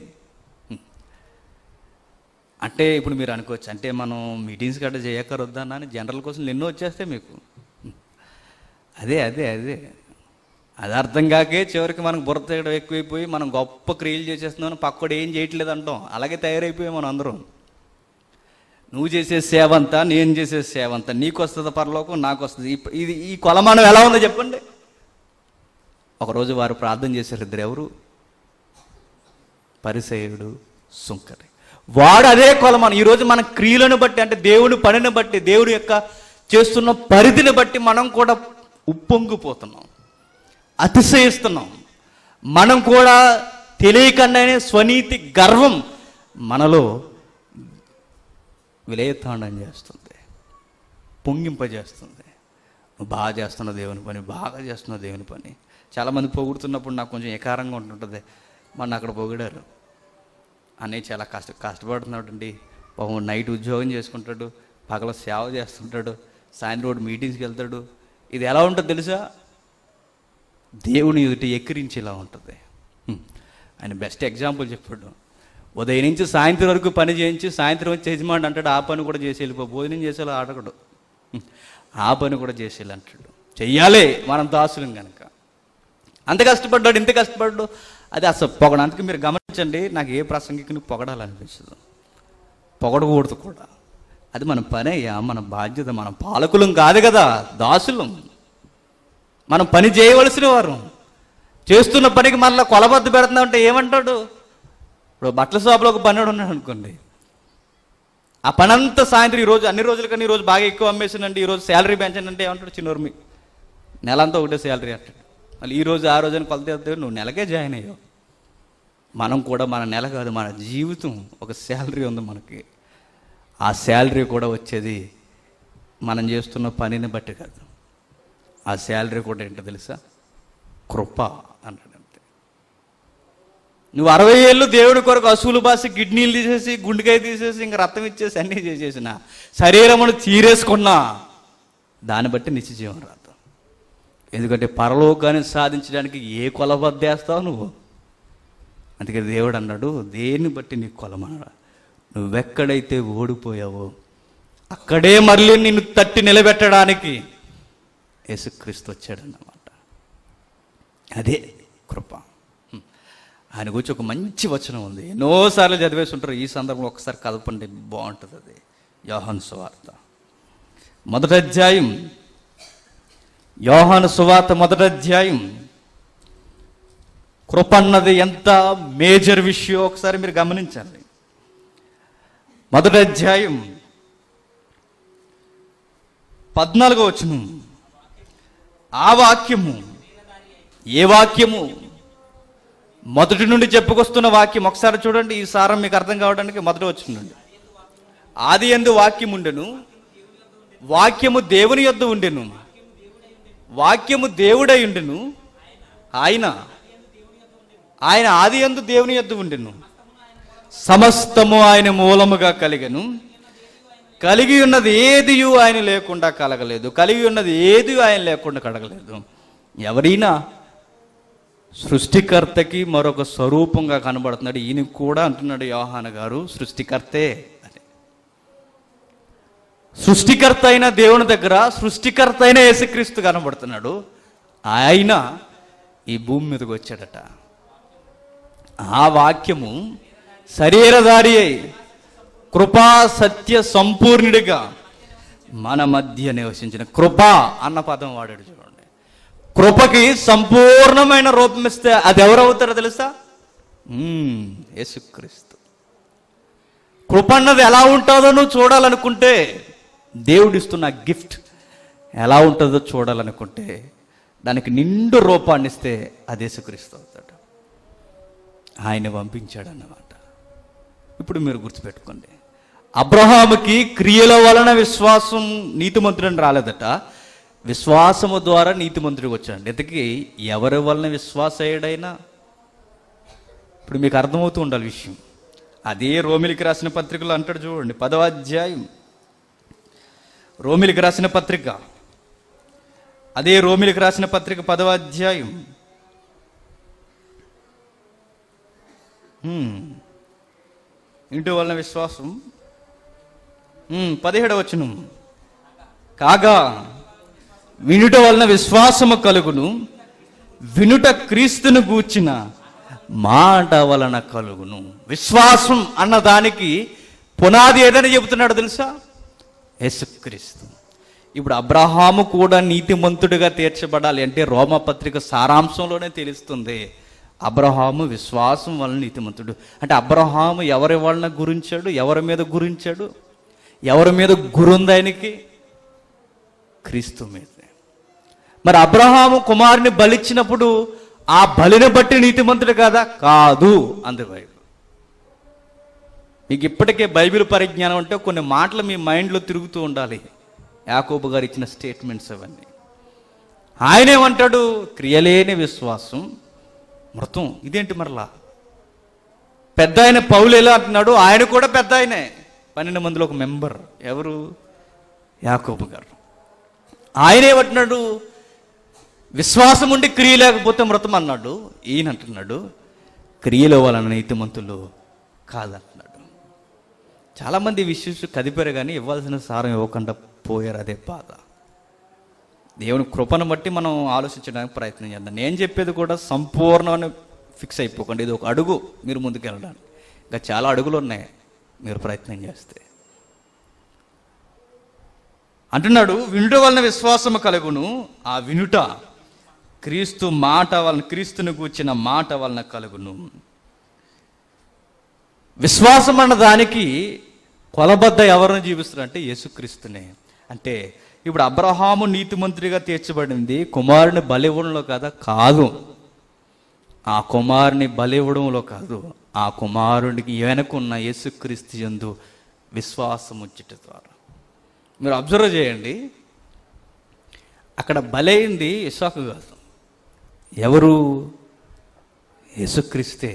అంటే ఇప్పుడు మీరు అనుకోవచ్చు అంటే మనం మీటింగ్స్ గట్రా చేయకరొద్దా అని జనరల్ కోసం ఎన్నో వచ్చేస్తాయి మీకు అదే అదే అదే అది అర్థం కాకే చివరికి మనకు బుర్ర తీయడం ఎక్కువైపోయి మనం గొప్ప క్రియలు చేసేస్తున్నాం పక్కడు ఏం చేయట్లేదు అంటాం అలాగే తయారైపోయాం మనం అందరం నువ్వు చేసే సేవ అంతా నేను చేసే సేవ అంతా నీకు వస్తుంది పరలోకం నాకు వస్తుంది ఈ- ఇది ఈ కొలమానం ఎలా ఉందో చెప్పండి ఒకరోజు వారు ప్రార్థన చేశారు ఇద్దరు ఎవరు పరిసయుడు సుంకరి వాడు అదే కొలమానం ఈరోజు మన క్రియలను బట్టి అంటే దేవుని పనిని బట్టి దేవుడి యొక్క చేస్తున్న పరిధిని బట్టి మనం కూడా ఉప్పొంగిపోతున్నాం అతిశయిస్తున్నాం మనం కూడా తెలియకుండానే స్వనీతి గర్వం మనలో విలయతాండం చేస్తుంది పొంగింపజేస్తుంది నువ్వు బాగా చేస్తున్నావు దేవుని పని బాగా చేస్తున్నావు దేవుని పని చాలామంది పొగుడుతున్నప్పుడు నాకు కొంచెం ఏకారంగా ఉంటుంటుంది మొన్న అక్కడ పొగిడారు అన్నయ్య చాలా కష్ట కష్టపడుతున్నాడండి పాపం నైట్ ఉద్యోగం చేసుకుంటాడు పగల సేవ చేస్తుంటాడు సాయంత్రం ఒకటి మీటింగ్స్కి వెళ్తాడు ఇది ఎలా ఉంటుంది తెలుసా దేవుని ఎదుట ఎక్కిరించేలా ఉంటుంది హ్మ్. ఆయన బెస్ట్ ఎగ్జాంపుల్ చెప్పాడు ఉదయం నుంచి సాయంత్రం వరకు పని చేయించి సాయంత్రం వచ్చి యజమాని అంటాడు ఆ పని కూడా చేసి వెళ్ళిపో భోజనం చేసేలా ఆడకూడదు ఆ పని కూడా చేసేయాలి అంటాడు చెయ్యాలి మనం దాసులం కనుక అంత కష్టపడ్డాడు ఇంత కష్టపడ్డాడు అది అసలు పొగడ అందుకే మీరు గమనించండి నాకు ఏ ప్రసంగికుని పొగడాలనిపించదు పొగడకూడదు కూడా అది మన పని అయ్యా మన బాధ్యత మన పాలకులం కాదు కదా దాసులం మనం పని చేయవలసిన వారు చేస్తున్న పనికి మళ్ళీ కొలబద్దు పెడుతున్నాం అంటే ఏమంటాడు ఇప్పుడు బట్టల షాపులో ఒక పనివాడు ఉన్నాడు అనుకోండి ఆ పనంతా సాయంత్రం ఈ రోజు అన్ని రోజుల కన్నా ఈ రోజు బాగా ఎక్కువ అమ్మేసానండి ఈ రోజు శాలరీ పెంచండి అంటే ఏమంటాడు చిన్నోర్మి నెలంతా ఒకటే శాలరీ అంటాడు మళ్ళీ ఈ రోజు ఆ రోజు అని కొలత చెప్తే నువ్వు నెలకే జాయిన్ అయ్యావు మనం కూడా మన నెల కాదు మన జీవితం ఒక శాలరీ ఉంది మనకి ఆ శాలరీ కూడా వచ్చేది మనం చేస్తున్న పనిని బట్టి కాదు ఆ శాలరీ కూడా ఏంటో తెలుసా కృప అన్నాడు అంతే నువ్వు అరవై ఏళ్ళు దేవుడి కొరకు అసూలు బాసి కిడ్నీలు తీసేసి గుండెకాయ తీసేసి ఇంకా రక్తం ఇచ్చేసి అన్నీ చేసేసిన శరీరమును తీరేసుకున్నా దాన్ని బట్టి నిత్య జీవం రాదు ఎందుకంటే పరలోకాన్ని సాధించడానికి ఏ కొలబద్దేస్తావు నువ్వు అందుకే దేవుడు అన్నాడు దేన్ని బట్టి నీకు కొలమనడా నువ్వెక్కడైతే ఓడిపోయావో అక్కడే మళ్ళీ నిన్ను తట్టి నిలబెట్టడానికి యేసుక్రీస్తు వచ్చాడన్నమాట అదే కృప హ్మ్. ఆయన గురించి ఒక మంచి వచనం ఉంది ఎన్నోసార్లు చదివేసి ఉంటారు ఈ సందర్భంలో ఒకసారి కదపండి బాగుంటుంది అది యోహాను సువార్త మొదటి అధ్యాయం యోహాను సువార్త మొదటి అధ్యాయం కృప అన్నది ఎంత మేజర్ విషయం ఒకసారి మీరు గమనించండి మొదటి అధ్యాయం పద్నాలుగో వచనం ఆ వాక్యము ఏ వాక్యము మొదటి నుండి చెప్పుకొస్తున్న వాక్యం ఒకసారి చూడండి ఈ సారం మీకు అర్థం కావడానికి మొదటి వచ్చిందండి ఆది ఎందు వాక్యం ఉండెను వాక్యము దేవుని యొద్ద ఉండెను వాక్యము దేవుడై ఉండెను ఆయన ఆయన ఆది ఎందు దేవుని యొద్ద ఉండెను సమస్తము ఆయన మూలముగా కలిగను కలిగి ఉన్నది ఏది ఆయన లేకుండా కలగలేదు కలిగి ఉన్నది ఏది ఆయన లేకుండా కలగలేదు ఎవరైనా సృష్టికర్తకి మరొక స్వరూపంగా కనబడుతున్నాడు ఈయన కూడా అంటున్నాడు యోహాన గారు సృష్టికర్తే అని సృష్టికర్త అయిన దేవుని దగ్గర సృష్టికర్త అయిన యేసుక్రీస్తు కనబడుతున్నాడు ఆయన ఈ భూమి మీదకి వచ్చాడట ఆ వాక్యము శరీరధారి అయి కృపా సత్య సంపూర్ణుడిగా మన మధ్య నివసించిన కృప అన్న పదం వాడాడు చూడండి కృపకి సంపూర్ణమైన రూపం ఇస్తే అది ఎవరవుతారో తెలుసా మ్మ్, యేసుక్రీస్తు కృప అన్నది ఎలా ఉంటుందో నువ్వు చూడాలనుకుంటే దేవుడిస్తున్న గిఫ్ట్ ఎలా ఉంటుందో చూడాలనుకుంటే దానికి నిండు రూపాన్ని ఇస్తే అది యేసుక్రీస్తు అవుతాడు ఆయన పంపించాడు అన్నమాట ఇప్పుడు మీరు గుర్తుపెట్టుకోండి అబ్రహాముకి క్రియల వలన విశ్వాసం నీతిమంతుడని రాలేదట విశ్వాసము ద్వారా నీతిమంతుడికి వచ్చాడు ఇంతకీ ఎవరి వలన విశ్వాస అయ్యాడైనా ఇప్పుడు మీకు అర్థమవుతూ ఉండాలి విషయం అదే రోమిలికి రాసిన పత్రికలో అంటాడు చూడండి పదవ అధ్యాయం రోమిలికి రాసిన పత్రిక అదే రోమిలికి రాసిన పత్రిక పదవ అధ్యాయం హ్మ్. ఇంటి వలన విశ్వాసం హ్మ్, పదిహేడవ వచనం కాగా వినుట వలన విశ్వాసము కలుగును వినుట క్రీస్తును గూర్చిన మాట వలన కలుగును విశ్వాసం అన్న దానికి పునాది ఏదని చెబుతున్నాడు తెలుసా యేసుక్రీస్తు ఇప్పుడు అబ్రహాము కూడా నీతిమంతుడిగా తీర్చబడాలి అంటే రోమపత్రిక సారాంశంలోనే తెలుస్తుంది అబ్రహాము విశ్వాసం వలన నీతిమంతుడు అంటే అబ్రహాము ఎవరి వలన గురించాడు ఎవరి మీద గురించాడు ఎవరి మీద గురుంది ఆయనకి క్రీస్తు మీద మరి అబ్రహాము కుమారుని బలిచ్చినప్పుడు ఆ బలిని బట్టి నీతిమంతుడు కాదా కాదు అంది బైబిల్ మీకు ఇప్పటికే బైబిల్ పరిజ్ఞానం అంటే కొన్ని మాటలు మీ మైండ్లో తిరుగుతూ ఉండాలి యాకోబు గారు ఇచ్చిన స్టేట్మెంట్స్ అవన్నీ ఆయన ఏమంటాడు క్రియలేని విశ్వాసం మృతం ఇదేంటి మరలా పెద్ద ఆయన పౌలు ఎలా అంటున్నాడు ఆయన కూడా పెద్ద ఆయనే పన్నెండు మందిలో ఒక మెంబర్ ఎవరు యాకోబు గారు ఆయన ఏమంటున్నాడు విశ్వాసం ఉండి క్రియ లేకపోతే మృతం అన్నాడు ఈయన అంటున్నాడు క్రియల వలన నీతిమంతులు కాదంటున్నాడు చాలామంది విశ్వాసు కదిపారు కానీ ఇవ్వాల్సిన సారం ఇవ్వకుండా పోయారు అదే బాధ దేవుని కృపను బట్టి మనం ఆలోచించడానికి ప్రయత్నం చేద్దాం నేను చెప్పేది కూడా సంపూర్ణమైన ఫిక్స్ అయిపోకండి ఇది ఒక అడుగు మీరు ముందుకు వెళ్ళడానికి ఇంకా చాలా అడుగులు ఉన్నాయి మీరు ప్రయత్నం చేస్తే అంటున్నాడు వినుట వలన విశ్వాసము కలుగును ఆ వినుట క్రీస్తు మాట వలన క్రీస్తుని కూర్చిన మాట వలన కలుగును విశ్వాసం అన్న దానికి కొలబద్ద ఎవరిని జీవిస్తున్నారంటే యేసుక్రీస్తునే అంటే ఇప్పుడు అబ్రహాము నీతిమంతుడిగా తీర్చబడింది కుమారుని బలివ్వడంలో కదా కాదు ఆ కుమారుని బలివ్వడంలో కాదు ఆ కుమారునికి వెనకున్న యేసుక్రీస్తు యందు విశ్వాసం ఉంచుట ద్వారా మీరు అబ్జర్వ్ చేయండి అక్కడ బలైంది ఇసాకు కాదు ఎవరు యేసుక్రీస్తే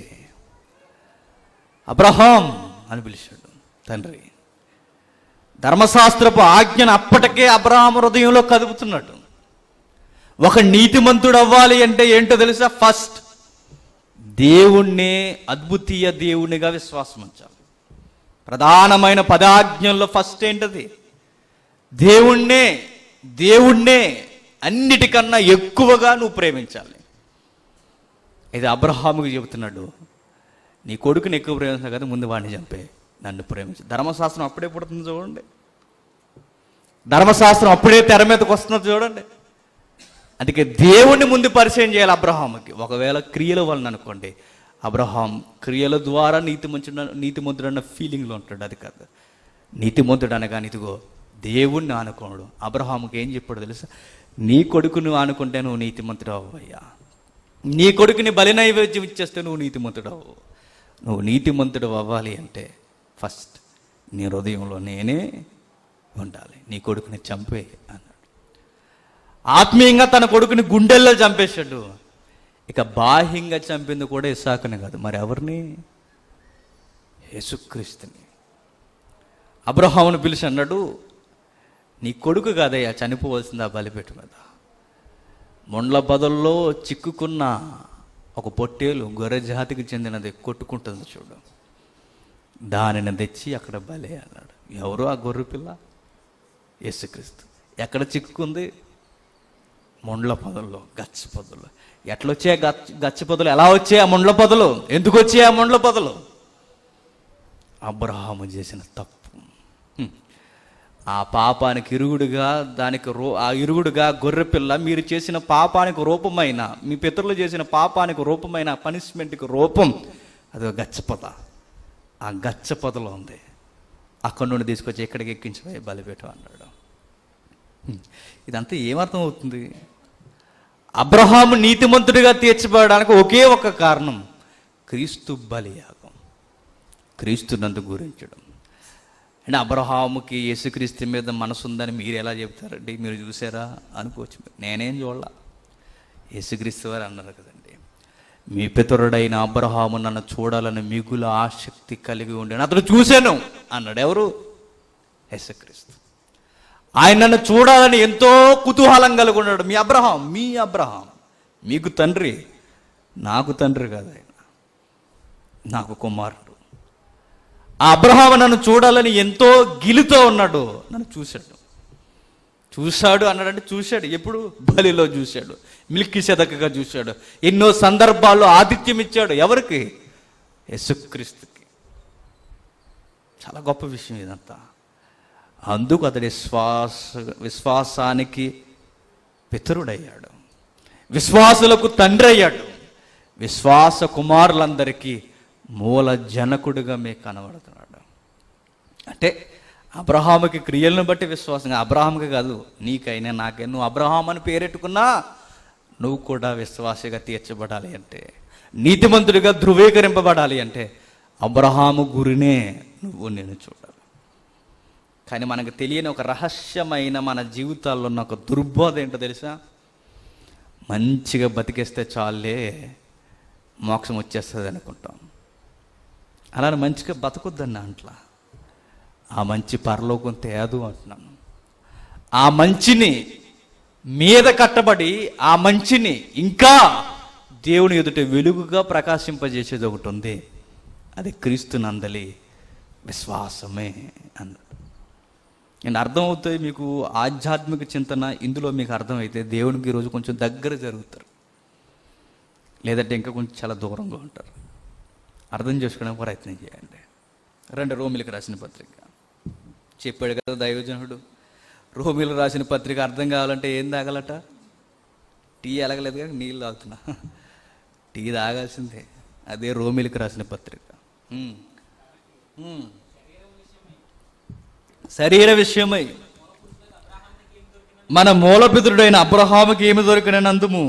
అబ్రహాం అని పిలిచాడు తండ్రి ధర్మశాస్త్రపు ఆజ్ఞను అప్పటికే అబ్రహాం హృదయంలో కదుపుతున్నాడు ఒక నీతిమంతుడు అవ్వాలి అంటే ఏంటో తెలుసా ఫస్ట్ దేవుణ్ణే అద్భుతీయ దేవునిగా విశ్వాసం ఉంచాలి ప్రధానమైన పదాజ్ఞల్లో ఫస్ట్ ఏంటది దేవుణ్ణే దేవుణ్ణే అన్నిటికన్నా ఎక్కువగా నువ్వు ప్రేమించాలి ఇది అబ్రహాముకి చెబుతున్నాడు నీ కొడుకుని ఎక్కువ ప్రేమించాలి కదా ముందు వాడిని చంపే నన్ను ప్రేమించు ధర్మశాస్త్రం అప్పుడే పుడుతుంది చూడండి ధర్మశాస్త్రం అప్పుడే తెర మీదకి వస్తున్నది చూడండి అందుకే దేవుణ్ణి ముందు పరిచయం చేయాలి అబ్రహాముకి ఒకవేళ క్రియల వలన అనుకోండి అబ్రహాం క్రియల ద్వారా నీతిమంతుడు నీతిమంతుడు అన్న ఫీలింగ్లో ఉంటాడు అది కాదు నీతిమంతుడు అనగానే ఇదిగో దేవుణ్ణి ఆనుకోడు అబ్రహాముకి ఏం చెప్పాడు తెలుసా నీ కొడుకును ఆనుకుంటే నువ్వు నీతిమంతుడు అవ్వయ్యా నీ కొడుకుని బలి నైవేద్యం ఇచ్చేస్తే నువ్వు నీతిమంతుడు అవ్వు నువ్వు నీతిమంతుడు అవ్వాలి అంటే ఫస్ట్ నీ హృదయంలో నేనే ఉండాలి నీ కొడుకుని చంపే అన్నాడు ఆత్మీయంగా తన కొడుకుని గుండెల్లో చంపేశాడు ఇక బాహ్యంగా చంపింది కూడా ఇసాకునే కాదు మరి ఎవరిని యేసుక్రీస్తుని అబ్రహామును పిలిచి అన్నాడు నీ కొడుకు కాదయ్యా చనిపోవలసింది ఆ బలిపెట్టు మీద మొండ్ల బదుల్లో చిక్కుకున్న ఒక పొట్టేలు గొర్రె జాతికి చెందినది కొట్టుకుంటుంది చూడు దానిని తెచ్చి అక్కడ బలే అన్నాడు ఎవరు ఆ గొర్రె పిల్ల యేసుక్రీస్తు ఎక్కడ చిక్కుకుంది ముండ్ల పొదల్లో గచ్చ పొదలు ఎట్లా వచ్చాయి గచ్చ గచ్చ పొదలు ఎలా వచ్చాయి ఆ ముండ్ల పొదలు ఎందుకు వచ్చాయి ఆ ముండ్ల పొదలు అబ్రహాము చేసిన తప్పు హ్మ్. ఆ పాపానికి ఇరుగుడుగా దానికి రూ ఆ ఇరుగుడుగా గొర్రె పిల్ల మీరు చేసిన పాపానికి రూపమైన మీ పితరులు చేసిన పాపానికి రూపమైన పనిష్మెంట్కి రూపం అది ఒక గచ్చపొద ఆ గచ్చపొదలో ఉంది అక్కడి నుండి తీసుకొచ్చి ఎక్కడికి ఎక్కించిపోయి బలిపెట్టు అన్నాడు హ్మ్. ఇదంతా ఏమర్థం అవుతుంది అబ్రహాము నీతిమంతుడిగా తీర్చబడడానికి ఒకే ఒక కారణం క్రీస్తు బలియాగం క్రీస్తు నందు గురించడం అంటే అబ్రహాముకి యేసుక్రీస్తు మీద మనసు ఉందని మీరు ఎలా చెప్తారండి మీరు చూసారా అనుకోవచ్చు మీరు. నేనేం చూడాల యేసుక్రీస్తు వారు అన్నారు కదండి మీ పితరుడైన అబ్రహాము నన్ను చూడాలని మిగుల ఆసక్తి కలిగి ఉండి అతను చూశాను అన్నాడు ఎవరు యేసుక్రీస్తు ఆయన నన్ను చూడాలని ఎంతో కుతూహలం కలిగి ఉన్నాడు మీ అబ్రహాం మీ అబ్రహాం మీకు తండ్రి నాకు తండ్రి కాదు ఆయన నాకు కుమారుడు ఆ అబ్రహాం నన్ను చూడాలని ఎంతో గిలితో ఉన్నాడు నన్ను చూశాడు చూశాడు అన్నాడంటే చూశాడు ఎప్పుడు బలిలో చూశాడు మిల్కి సెదకగా చూశాడు ఎన్నో సందర్భాల్లో ఆతిథ్యం ఇచ్చాడు ఎవరికి యేసుక్రీస్తుకి చాలా గొప్ప విషయం ఇదంతా అందుకు అతడి శ్వాస విశ్వాసానికి పితరుడయ్యాడు విశ్వాసులకు తండ్రి అయ్యాడు విశ్వాస కుమారులందరికీ మూల జనకుడిగా మీకు కనబడుతున్నాడు అంటే అబ్రహాముకి క్రియలను బట్టి విశ్వాసంగా అబ్రహాముకి కాదు నీకైనా నాకైనా నువ్వు అబ్రహాం అని పేరెట్టుకున్నా నువ్వు కూడా విశ్వాసగా తీర్చబడాలి అంటే నీతిమంతుడిగా ధృవీకరింపబడాలి అంటే అబ్రహాము గురినే నువ్వు నేను చూడాలి కానీ మనకు తెలియని ఒక రహస్యమైన మన జీవితాల్లో ఉన్న ఒక దుర్బోధ ఏంటో తెలుసా మంచిగా బతికేస్తే చాలే మోక్షం వచ్చేస్తుంది అనుకుంటాం అలానే మంచిగా బతకొద్దన్న అంట్లా ఆ మంచి పరలోకం తేదు అంటున్నాను ఆ మంచిని మీద కట్టబడి ఆ మంచిని ఇంకా దేవుని ఎదుట వెలుగుగా ప్రకాశింపజేసేది ఒకటి ఉంది అది క్రీస్తు నందలి విశ్వాసమే అన్నాడు నేను అర్థమవుతాయి మీకు ఆధ్యాత్మిక చింతన ఇందులో మీకు అర్థమైతే దేవునికి ఈరోజు కొంచెం దగ్గర జరుగుతారు లేదంటే ఇంకా కొంచెం చాలా దూరంగా ఉంటారు అర్థం చేసుకోవడానికి ప్రయత్నం చేయండి రెండు రోమిలకు రాసిన పత్రిక చెప్పాడు కదా దైవజనుడు రోమిలు రాసిన పత్రిక అర్థం కావాలంటే ఏం తాగాలట టీ ఎలగలేదు కానీ నీళ్ళు తాగుతున్నా టీ తాగాల్సిందే అదే రోమిలకు రాసిన పత్రిక ఉమ్. ఉమ్. శరీర విషయమై మన మూలపితుడైన అబ్రహాముకి ఏమి దొరికినందుము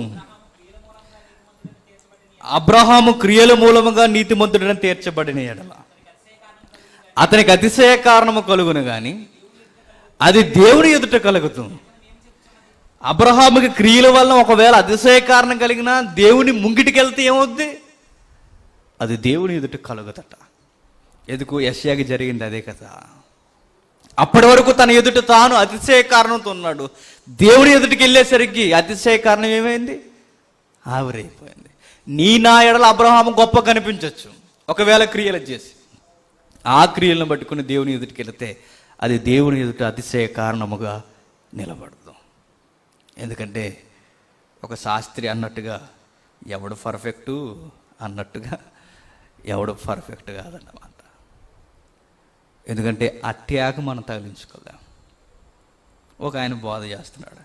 అబ్రహాము క్రియల మూలముగా నీతిమంతుడని తీర్చబడిన ఎడల అతనికి అతిశయ కారణము కలుగును గాని అది దేవుని ఎదుట కలుగుతుంది అబ్రహాముకి క్రియల వల్ల ఒకవేళ అతిశయ కారణం కలిగినా దేవుని ముంగిటికి వెళ్తే ఏమవుద్ది అది దేవుని ఎదుట కలుగుతట ఎందుకు యశ్యాకి జరిగింది అదే కదా అప్పటి వరకు తన ఎదుట తాను అతిశయ కారణంతో ఉన్నాడు దేవుని ఎదుటికి వెళ్ళేసరికి అతిశయ కారణం ఏమైంది ఆవిరైపోయింది నీ నా ఎడల అబ్రహాము గొప్ప కనిపించవచ్చు ఒకవేళ క్రియలు చేసి ఆ క్రియలను పట్టుకుని దేవుని ఎదుటికి వెళితే అది దేవుని ఎదుట అతిశయ కారణముగా నిలబడదు ఎందుకంటే ఒక శాస్త్రి అన్నట్టుగా ఎవడు పర్ఫెక్టు అన్నట్టుగా ఎవడు పర్ఫెక్ట్ కాదన్నమాట ఎందుకంటే అట్యాక మనం తగిలించుకోలేం ఒక ఆయన బోధ చేస్తున్నాడు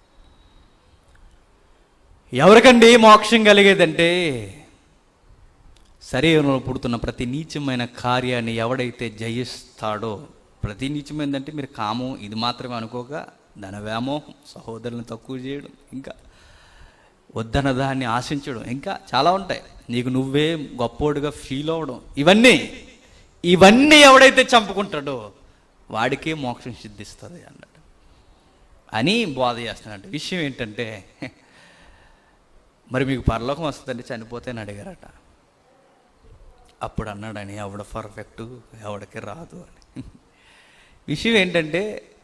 ఎవరికండి మోక్షం కలిగేదంటే శరీరంలో పుడుతున్న ప్రతి నీచమైన కార్యాన్ని ఎవడైతే జయిస్తాడో ప్రతి నీచమైందంటే మీరు కామం ఇది మాత్రమే అనుకోక ధనవ్యామోహం సహోదరులను తక్కువ చేయడం ఇంకా వద్దన్న దాన్ని ఆశించడం ఇంకా చాలా ఉంటాయి నీకు నువ్వే గొప్పోడుగా ఫీల్ అవ్వడం ఇవన్నీ ఇవన్నీ ఎవడైతే చంపుకుంటాడో వాడికే మోక్షం సిద్ధిస్తుంది అన్నట్టు అని బోధ చేస్తున్నాడు విషయం ఏంటంటే మరి మీకు పరలోకం వస్తుందంటే చనిపోతేనే అడిగారట అప్పుడు అన్నాడని ఎవడ పర్ఫెక్ట్ ఎవడికి రాదు అని విషయం ఏంటంటే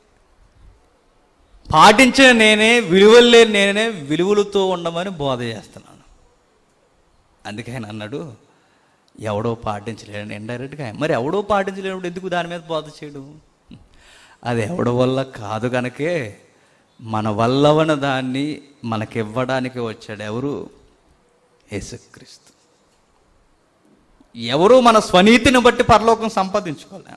పాటించిన నేనే విలువలు లేని నేనే విలువలతో ఉండమని బోధ చేస్తున్నాను అందుకే ఆయన అన్నాడు ఎవడో పాటించలేడు ఇండైరెక్ట్గా మరి ఎవడో పాటించలేనప్పుడు ఎందుకు దాని మీద బోధ చేయడం అది ఎవడి వల్ల కాదు కనుకే మన వల్లవన దాన్ని మనకివ్వడానికి వచ్చాడు ఎవరు యేసుక్రీస్తు ఎవరు మన స్వనీతిని బట్టి పరలోకం సంపాదించుకోలేం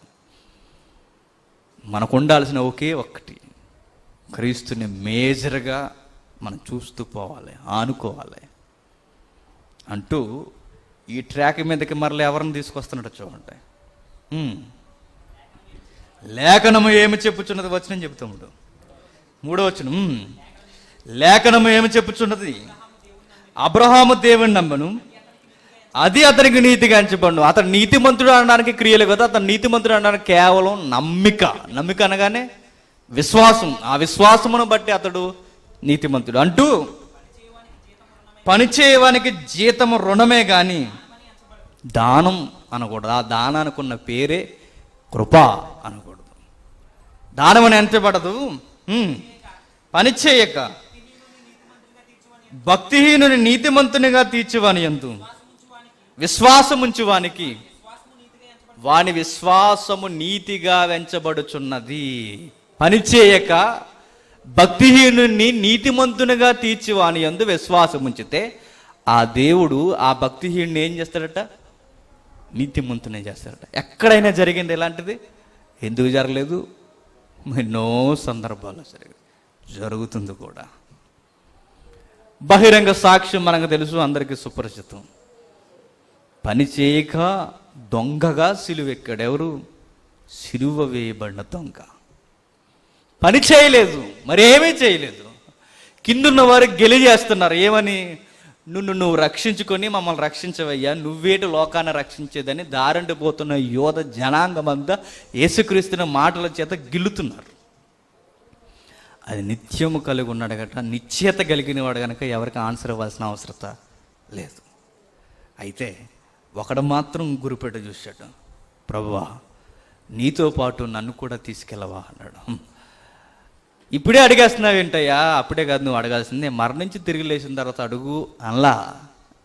మనకు ఉండాల్సిన ఒకే ఒక్కటి క్రీస్తుని మేజర్గా మనం చూస్తూ పోవాలి ఆనుకోవాలి అంటూ ఈ ట్రాక్ మీదకి మరలా ఎవరిని తీసుకొస్తున్నాడో చూడండి ఉమ్. లేఖనము ఏమి చెప్పుచున్నది వచనం చెబుతాముడు మూడో వచనం ఉమ్. లేఖనము ఏమి చెప్పుచున్నది అబ్రహాము దేవుని నమ్మను అది అతనికి నీతిగా ఎంచబడు అతను నీతిమంతుడు అనడానికి క్రియలు కదా అతను నీతిమంతుడు అనడానికి కేవలం నమ్మిక నమ్మిక అనగానే విశ్వాసం ఆ విశ్వాసమును బట్టి అతడు నీతిమంతుడు అంటూ పనిచేయవానికి జీతము రుణమే గాని దానం అనకూడదు ఆ దానానికి ఉన్న పేరే కృప అనకూడదు దానం అని ఎంచబడదు ఉమ్. పని చేయక భక్తిహీనుని నీతిమంతునిగా తీర్చువాని ఎందు విశ్వాసముంచువానికి వాని విశ్వాసము నీతిగా వెంచబడుచున్నది పని చేయక భక్తిహీనుని నీతిమంతునిగా తీర్చి వాని యందు విశ్వాసం ఉంచితే ఆ దేవుడు ఆ భక్తిహీనుని ఏం చేస్తాడట నీతిమంతునే చేస్తాడట ఎక్కడైనా జరిగింది ఇలాంటిది ఎందుకు జరగలేదు ఎన్నో సందర్భాల్లో జరిగింది జరుగుతుంది కూడా బహిరంగ సాక్ష్యం మనకు తెలుసు అందరికీ సుపరిచితం పని చేయక దొంగగా సిలువెక్కాడు ఎవరు సిలువ వేయబడిన దొంగ పని చేయలేదు మరేమీ చేయలేదు కిందున్న వారు గెలిచేస్తున్నారు ఏమని నిన్ను నువ్వు రక్షించుకొని మమ్మల్ని రక్షించవయ్యా నువ్వేటి లోకాన్ని రక్షించేదని దారంటి పోతున్న యోధ జనాంగం అంతా యేసుక్రీస్తున్న మాటల చేత గిల్లుతున్నారు అది నిత్యము కలిగి ఉన్నాడు గట నిశ్చయత కలిగిన వాడు కనుక ఎవరికి ఆన్సర్ ఇవ్వాల్సిన అవసరత లేదు అయితే ఒకడు మాత్రం గురిపెట్ట చూశాడు ప్రభువా నీతో పాటు నన్ను కూడా తీసుకెళ్ళవా అన్నాడు "హ్మ్. ఇప్పుడే అడిగేస్తున్నావు ఏంటయ్యా అప్పుడే కాదు నువ్వు అడగాల్సింది నేను మరణించి తిరిగి లేచిన తర్వాత అడుగు అనలా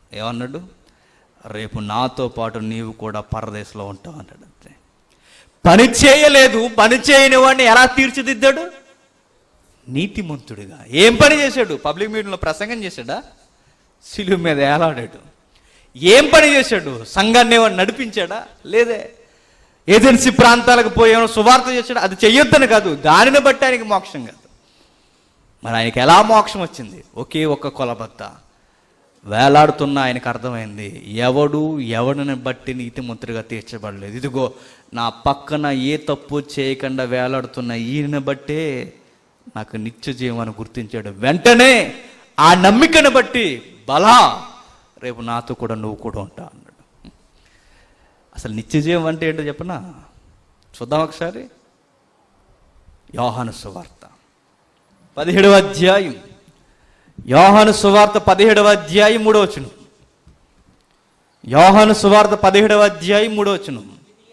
ఏమన్నాడు రేపు నాతో పాటు నీవు కూడా పరదేశంలో ఉంటావు అన్నాడు అంతే పని చేయలేదు పని చేయని వాడిని ఎలా తీర్చిదిద్దాడు నీతిమంతుడిగా ఏం పని చేశాడు పబ్లిక్ మీటింగ్లో ప్రసంగం చేశాడా సిలువు మీద ఏలాడాడు ఏం పని చేశాడు సంఘాన్ని ఏమన్నా నడిపించాడా లేదే ఏజెన్సీ ప్రాంతాలకు పోయి ఏమైనా సువార్త చేశాడు అది చెయ్యొద్దని కాదు దానిని బట్టి ఆయనకి మోక్షం కాదు మరి ఆయనకి ఎలా మోక్షం వచ్చింది ఒకే ఒక్క కొలబద్ద వేలాడుతున్న ఆయనకు అర్థమైంది ఎవడు ఎవడిని బట్టి నీతిమంతుడిగా తీర్చబడలేదు ఇదిగో నా పక్కన ఏ తప్పు చేయకుండా వేలాడుతున్న ఈయన బట్టే నాకు నిత్య జీవాన్ని గుర్తించాడు వెంటనే ఆ నమ్మికను బట్టి బలా రేపు నాతో కూడా నువ్వు కూడా ఉంటా అన్నాడు అసలు నిత్య జీవం అంటే ఏంటో చెప్పనా చూద్దాం ఒకసారి యోహాను సువార్త పదిహేడవ అధ్యాయం యోహాను సువార్త పదిహేడవ అధ్యాయం మూడో వచనం యోహాను సువార్త పదిహేడవ అధ్యాయం మూడో వచనం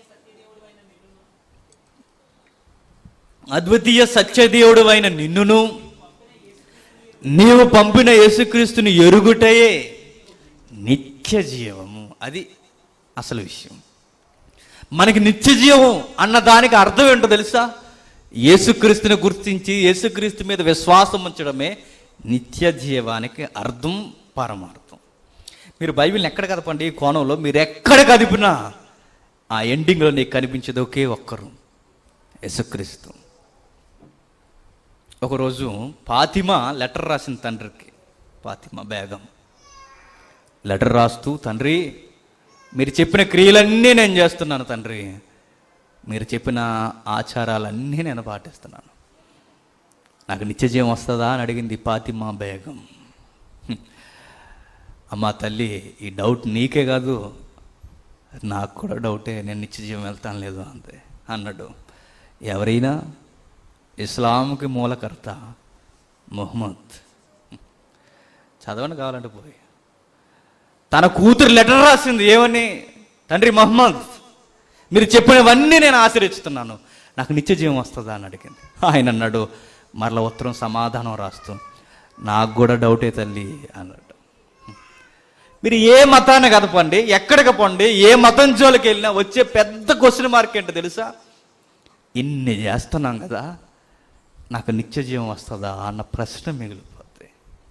అద్వితీయ సత్యదేవుడు అయిన నిన్నును నీవు పంపిన యేసుక్రీస్తుని ఎరుగుటయే నిత్య జీవము అది అసలు విషయం మనకి నిత్య జీవం అన్న దానికి అర్థం ఏంటో తెలుసా యేసుక్రీస్తుని గుర్తించి యేసుక్రీస్తు మీద విశ్వాసం ఉంచడమే నిత్య జీవానికి అర్థం పరమార్థం మీరు బైబిల్ని ఎక్కడ కదపండి ఈ కోణంలో మీరు ఎక్కడ కదిపినా ఆ ఎండింగ్లో నీకు కనిపించేది ఒకే ఒక్కరు యేసుక్రీస్తు ఒకరోజు ఫాతిమ లెటర్ రాసిన తండ్రికి ఫాతిమ బేగం లెటర్ రాస్తూ తండ్రి మీరు చెప్పిన క్రియలన్నీ నేను చేస్తున్నాను తండ్రి మీరు చెప్పిన ఆచారాలన్నీ నేను పాటిస్తున్నాను నాకు నిత్యజీవం వస్తుందా అని అడిగింది ఫాతిమా బేగం హ్మ్. అమ్మా తల్లి ఈ డౌట్ నీకే కాదు నాకు కూడా డౌటే నేను నిత్యజీవం వెళ్తాను లేదు అంతే అన్నాడు ఎవరైనా ఇస్లాంకి మూలకర్త మొహమ్మద్ చదవని కావాలంటే పోయి తన కూతురు లెటర్ రాసింది ఏమని తండ్రి మహమ్మద్ మీరు చెప్పినవన్నీ నేను ఆశ్రయిస్తున్నాను నాకు నిత్య జీవం వస్తుందా అని అడిగింది ఆయన అన్నాడు మరల ఉత్తరం సమాధానం రాస్తూ నాకు కూడా డౌటే తల్లి అన్నాడు మీరు ఏ మతాన్ని కదపండి ఎక్కడికి పండి ఏ మతం జోలికి వెళ్ళినా వచ్చే పెద్ద క్వశ్చన్ మార్క్ ఏంటో తెలుసా ఇన్ని చేస్తున్నాం కదా నాకు నిత్య జీవం వస్తుందా అన్న ప్రశ్న మిగిలిపోద్ది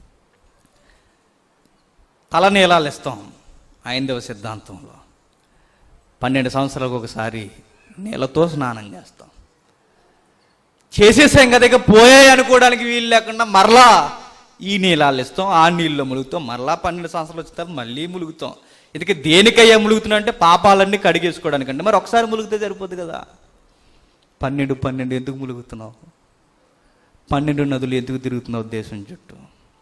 తలనీలాలు ఇస్తాం ఐందవ సిద్ధాంతంలో పన్నెండు సంవత్సరాలకు ఒకసారి నీళ్ళతో స్నానం చేస్తాం చేసేసాం కదా ఇక పోయాయి అనుకోవడానికి వీలు లేకుండా మరలా ఈ నీళ్ళాలు ఇస్తాం ఆ నీళ్ళలో ములుగుతాం మరలా పన్నెండు సంవత్సరాలు వచ్చిన తర్వాత మళ్ళీ ములుగుతాం ఇది దేనికయ్యా ములుగుతున్నా అంటే పాపాలన్నీ కడిగేసుకోవడానికి అంటే మరి ఒకసారి ములిగితే సరిపోద్ది కదా పన్నెండు పన్నెండు ఎందుకు ములుగుతున్నావు పన్నెండు నదులు ఎందుకు తిరుగుతున్నావు దేశం చుట్టూ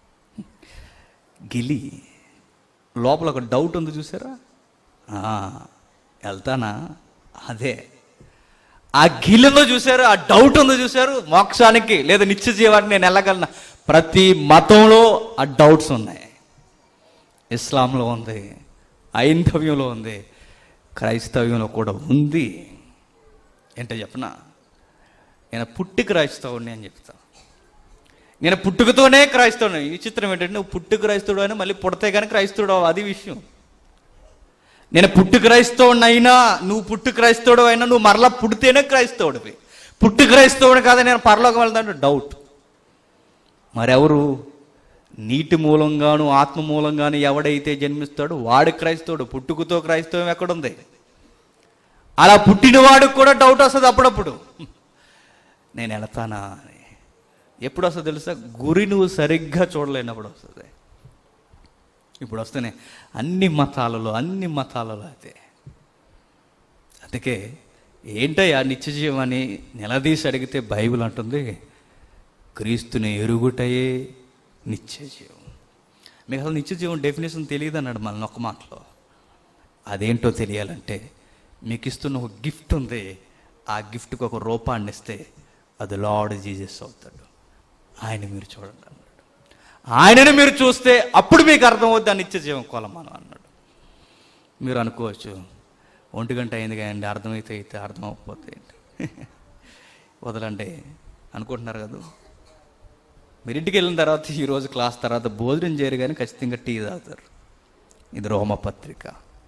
గిలి లోపల ఒక డౌట్ ఉంది చూసారా ఆ, వెళ్తానా అదే ఆ గిలిలో చూశారు ఆ డౌట్ ఉంది చూశారు మోక్షానికి లేదా నిత్య జీవానికి నేను వెళ్ళగలను ప్రతి మతంలో ఆ డౌట్స్ ఉన్నాయి ఇస్లాంలో ఉంది ఐంధవ్యంలో ఉంది క్రైస్తవ్యంలో కూడా ఉంది ఏంటో చెప్పనా నేను పుట్టి క్రైస్తవుడిని అని చెప్తా నేను పుట్టుకతోనే క్రైస్తవుని ఈ చిత్రం ఏంటంటే నువ్వు పుట్టు క్రైస్తవుడు అని మళ్ళీ పుడితే కానీ క్రైస్తవుడు అది విషయం నేను పుట్టు క్రైస్తవుడిని అయినా నువ్వు పుట్టు క్రైస్తవుడు అయినా నువ్వు మరలా పుడితేనే క్రైస్తవుడివి పుట్టు క్రైస్తవుడు కాదా నేను పరలోకం వెళ్తాను డౌట్ మరెవరు నీటి మూలంగాను ఆత్మ మూలంగాను ఎవడైతే జన్మిస్తాడో వాడు క్రైస్తవుడు పుట్టుకతో క్రైస్తవం ఎక్కడుంది అలా పుట్టినవాడికి కూడా డౌట్ వస్తుంది అప్పుడప్పుడు నేను వెళతానా అని ఎప్పుడు వస్తుంది తెలుసా గురి నువ్వు సరిగ్గా చూడలేనప్పుడు వస్తుంది ఇప్పుడు వస్తున్నాయి అన్ని మతాలలో అన్ని మతాలలో అదే అందుకే ఏంటయ్యా నిత్య జీవం అని నిలదీసి అడిగితే బైబిల్ అంటుంది క్రీస్తుని ఎరుగుటయే నిత్య జీవం మీకు అసలు నిత్య జీవం డెఫినేషన్ తెలియదు అన్నాడు మన ఒక మాటలో అదేంటో తెలియాలంటే మీకు ఇస్తున్న ఒక గిఫ్ట్ ఉంది ఆ గిఫ్ట్కి ఒక రూపాన్ని ఇస్తే అది లార్డ్ జీజస్ అవుతాడు ఆయన మీరు చూడండి అన్నాడు ఆయనని మీరు చూస్తే అప్పుడు మీకు అర్థమవుద్ది ఆ నిత్య జీవం కొలమానం అన్నాడు మీరు అనుకోవచ్చు ఒంటి గంట అయింది కదండి అర్థమైతే అయితే అర్థం అవ్వకపోతే ఏంటి వదలండి అనుకుంటున్నారు కదా మీరు ఇంటికి వెళ్ళిన తర్వాత ఈరోజు క్లాస్ తర్వాత భోజనం చేయరు కానీ ఖచ్చితంగా టీ తాగుతారు ఇది రోమపత్రిక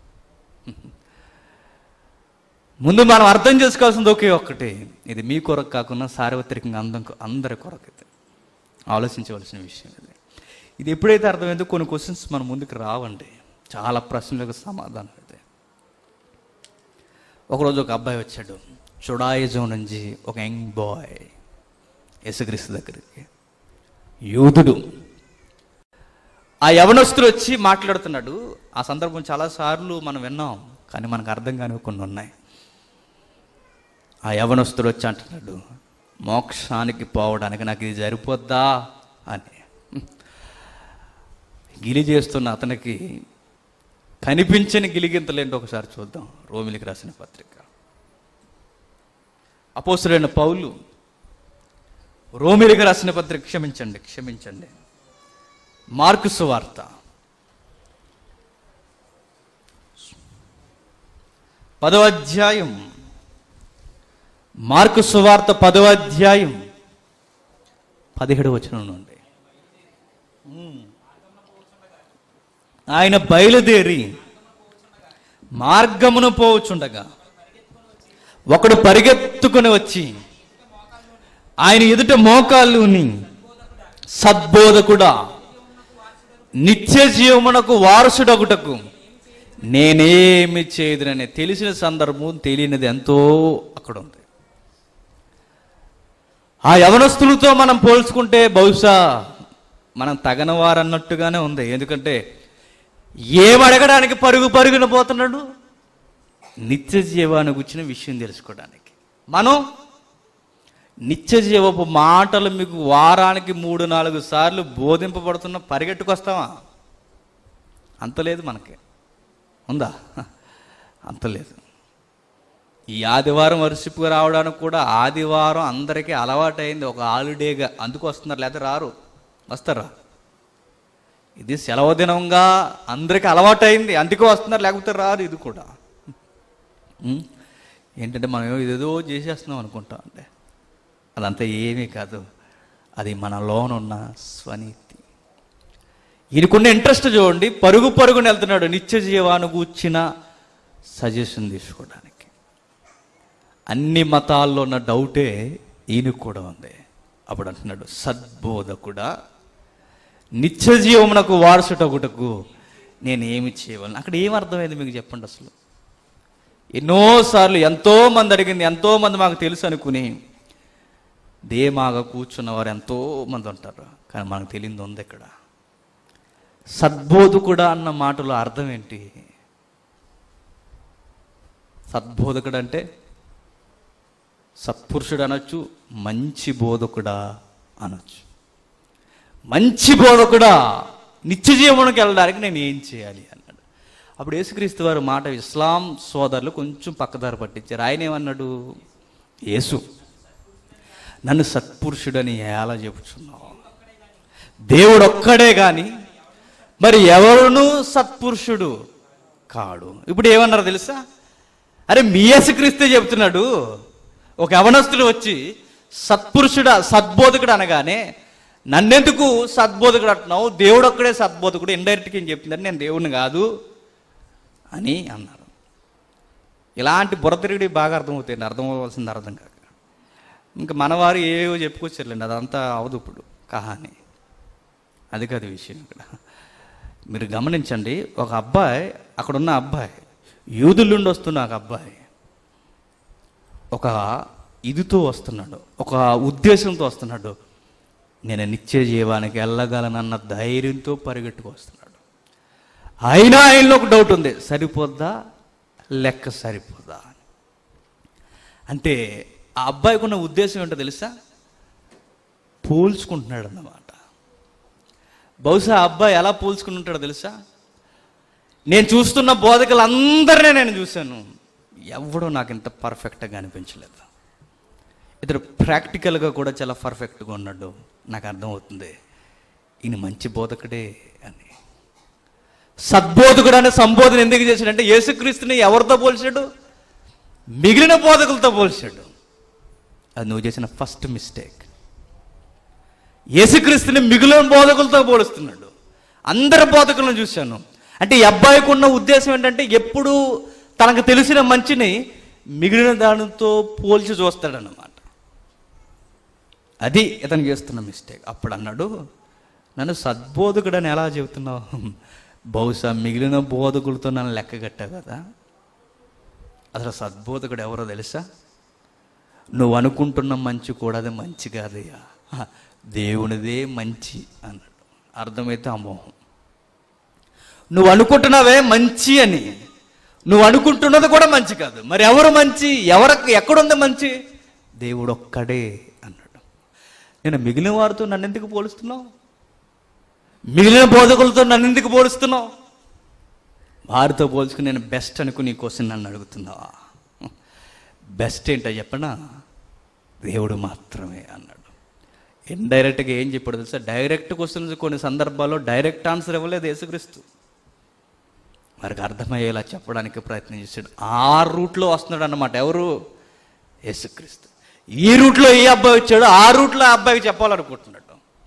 ముందు మనం అర్థం చేసుకోవాల్సింది ఒకే ఒక్కటి ఇది మీ కొరకు కాకుండా సార్వత్రికంగా అందం అందరి కొరకు ఇది ఆలోచించవలసిన విషయం ఇది ఇది ఎప్పుడైతే అర్థమైందో కొన్ని క్వశ్చన్స్ మన ముందుకు రావండి చాలా ప్రశ్నలకు సమాధానం అయితే ఒకరోజు ఒక అబ్బాయి వచ్చాడు చుడాయిజం నుంచి ఒక యంగ్ బాయ్ యేసుక్రీస్తు దగ్గరికి యూదుడు ఆ యవనస్తుడు వచ్చి మాట్లాడుతున్నాడు ఆ సందర్భం చాలాసార్లు మనం విన్నాం కానీ మనకు అర్థం కాని కొన్ని ఉన్నాయి ఆ యవనస్తుడు వచ్చి అంటున్నాడు మోక్షానికి పోవడానికి నాకు ఇది సరిపోద్దా అని గిలి చేస్తున్న అతనికి కనిపించని గిలిగింతలేంటో ఒకసారి చూద్దాం రోమిలికి రాసిన పత్రిక అపోసులైన పౌలు రోమిలికి రాసిన పత్రిక క్షమించండి క్షమించండి మార్కు సువార్త పదవ అధ్యాయం మార్కు సువార్త పదవ అధ్యాయం పదిహేడు వచనం నుండి ఆయన బయలుదేరి మార్గమును పోవచుండగా ఒకడు పరిగెత్తుకుని వచ్చి ఆయన ఎదుట మోకాళ్ళుని సద్బోధకుడా నిత్య జీవమునకు వారసుడొకటకు నేనేమి చేయదునని తెలిసిన సందర్భం తెలియనిది ఎంతో అక్కడ ఉంది ఆ యవనస్తులతో మనం పోల్చుకుంటే బహుశా మనం తగనవారన్నట్టుగానే ఉంది ఎందుకంటే ఏం అడగడానికి పరుగు పరుగున పోతున్నాడు నిత్య జీవానికి వచ్చిన విషయం తెలుసుకోవడానికి మనం నిత్య జీవపు మాటలు మీకు వారానికి మూడు నాలుగు సార్లు బోధింపబడుతున్న పరిగెట్టుకొస్తామా అంత లేదు మనకి ఉందా అంత లేదు ఈ ఆదివారం వర్షిప్గా రావడానికి కూడా ఆదివారం అందరికీ అలవాటైంది ఒక హాలిడేగా అందుకు వస్తున్నారు లేకపోతే రారు వస్తారా ఇది సెలవు దినంగా అందరికీ అలవాటైంది అందుకే వస్తున్నారు లేకపోతే రారు ఇది కూడా ఉం? ఏంటంటే మనం ఏదో ఇదేదో చేసేస్తున్నాం అనుకుంటాం అంటే అదంతా ఏమీ కాదు అది మన లోనున్న స్వనీతి ఈయనకున్న ఇంట్రెస్ట్ చూడండి పరుగు పరుగుని వెళ్తున్నాడు నిత్య జీవాను కూర్చిన సజెషన్ తీసుకోవడానికి అన్ని మతాల్లో ఉన్న డౌటే ఈయనకు కూడా ఉంది అప్పుడు అంటున్నాడు సద్బోధకుడా నిత్య జీవమునకు వారసుటొకటకు నేను ఏమి చేయవలను అక్కడ ఏం అర్థమైంది మీకు చెప్పండి అసలు ఎన్నోసార్లు ఎంతో మంది అడిగింది ఎంతో మంది మాకు తెలుసు అనుకుని దేమాగా కూర్చున్న వారు ఎంతో మంది ఉంటారు కానీ మనకు తెలియదు ఉంది ఇక్కడ సద్బోధకుడా అన్న మాటలో అర్థం ఏంటి సద్బోధకుడు అంటే సత్పురుషుడు అనొచ్చు మంచి బోధకుడా అనొచ్చు మంచి బోధకుడా నిత్య జీవనంకి వెళ్ళడానికి నేను ఏం చేయాలి అన్నాడు అప్పుడు యేసుక్రీస్తు వారి మాట ఇస్లాం సోదరులు కొంచెం పక్కదారి పట్టించారు ఆయన ఏమన్నాడు యేసు నన్ను సత్పురుషుడని ఎలా చెప్పుచున్నావు దేవుడు ఒక్కడే కానీ మరి ఎవరును సత్పురుషుడు కాడు ఇప్పుడు ఏమన్నారు తెలుసా అరే మీ యేసుక్రీస్తే చెప్తున్నాడు ఒక యవనస్తుడు వచ్చి సత్పురుషుడా సద్బోధకుడు అనగానే నన్నెందుకు సద్బోధకుడు అంటున్నావు దేవుడు ఒక్కడే సద్బోధకుడు ఇండైరెక్ట్గా ఏం చెప్తుందని నేను దేవుడిని కాదు అని అన్నారు ఇలాంటి బుర్రతిరిగి బాగా అర్థమవుతాయండి అర్థం అవ్వాల్సింది అర్థం కాక ఇంకా మనవారు ఏవో చెప్పుకొచ్చారులేండి అదంతా అవదు ఇప్పుడు కహాని అది కాదు విషయం ఇక్కడ మీరు గమనించండి ఒక అబ్బాయి అక్కడున్న అబ్బాయి యూదులుండి వస్తున్న ఒక అబ్బాయి ఒక ఇదితో వస్తున్నాడు ఒక ఉద్దేశంతో వస్తున్నాడు నేను నిత్య జీవానికి వెళ్ళగలనన్న ధైర్యంతో పరిగెట్టుకు వస్తున్నాడు అయినా ఆయనలో ఒక డౌట్ ఉంది సరిపోద్దా లెక్క సరిపోద్దా అని అంటే ఆ అబ్బాయికి ఉన్న ఉద్దేశం ఏంటో తెలుసా పోల్చుకుంటున్నాడు అన్నమాట బహుశా ఆ అబ్బాయి ఎలా పోల్చుకుని ఉంటాడో తెలుసా నేను చూస్తున్న బోధకులందరినీ నేను చూశాను ఎవడో నాకు ఇంత పర్ఫెక్ట్గా అనిపించలేదు ఇతడు ప్రాక్టికల్గా కూడా చాలా పర్ఫెక్ట్గా ఉన్నాడు నాకు అర్థమవుతుంది ఈయన మంచి బోధకుడే అని సద్బోధకుడు అనే సంబోధన ఎందుకు చేశాడంటే యేసుక్రీస్తుని ఎవరితో పోల్చాడు మిగిలిన బోధకులతో పోల్చాడు అది నువ్వు చేసిన ఫస్ట్ మిస్టేక్ యేసుక్రీస్తుని మిగిలిన బోధకులతో పోలుస్తున్నాడు అందరి బోధకులను చూశాను అంటే ఈ అబ్బాయికి ఉన్న ఉద్దేశం ఏంటంటే ఎప్పుడు తనకు తెలిసిన మంచిని మిగిలిన దానితో పోల్చి చూస్తాడన్నమాట అది ఇతను చేస్తున్న మిస్టేక్ అప్పుడు అన్నాడు నన్ను సద్బోధకుడని ఎలా చెబుతున్నావు బహుశా మిగిలిన బోధకులతో నన్ను లెక్క కట్టావు కదా అసలు సద్బోధకుడు ఎవరో తెలుసా నువ్వు అనుకుంటున్న మంచి కూడా అది మంచి కాదయ్యా హ, దేవునిదే మంచి అన్నాడు అర్థమైతే అమోహం నువ్వు అనుకుంటున్నావే మంచి అని నువ్వు అనుకుంటున్నది కూడా మంచి కాదు మరి ఎవరు మంచి ఎవరికి ఎక్కడుంది మంచి దేవుడు ఒక్కడే అన్నాడు నేను మిగిలిన వారితో నన్ను ఎందుకు పోలుస్తున్నావు మిగిలిన బోధకులతో నన్ను ఎందుకు పోలుస్తున్నావు వారితో పోల్చుకుని నేను బెస్ట్ అనుకుని నీ కోసం నన్ను అడుగుతున్నావా బెస్ట్ ఏంటో చెప్పనా దేవుడు మాత్రమే అన్నాడు ఇండైరెక్ట్గా ఏం చెప్పాడు తెలుసా డైరెక్ట్ క్వశ్చన్స్ కొన్ని సందర్భాల్లో డైరెక్ట్ ఆన్సర్ ఇవ్వలేదు యేసుక్రీస్తు వారికి అర్థమయ్యేలా చెప్పడానికి ప్రయత్నం చేశాడు ఆ రూట్లో వస్తున్నాడు అన్నమాట ఎవరు యేసుక్రీస్తు ఈ రూట్లో ఏ అబ్బాయి వచ్చాడు ఆ రూట్లో ఆ అబ్బాయికి చెప్పాలనుకుంటున్నాడు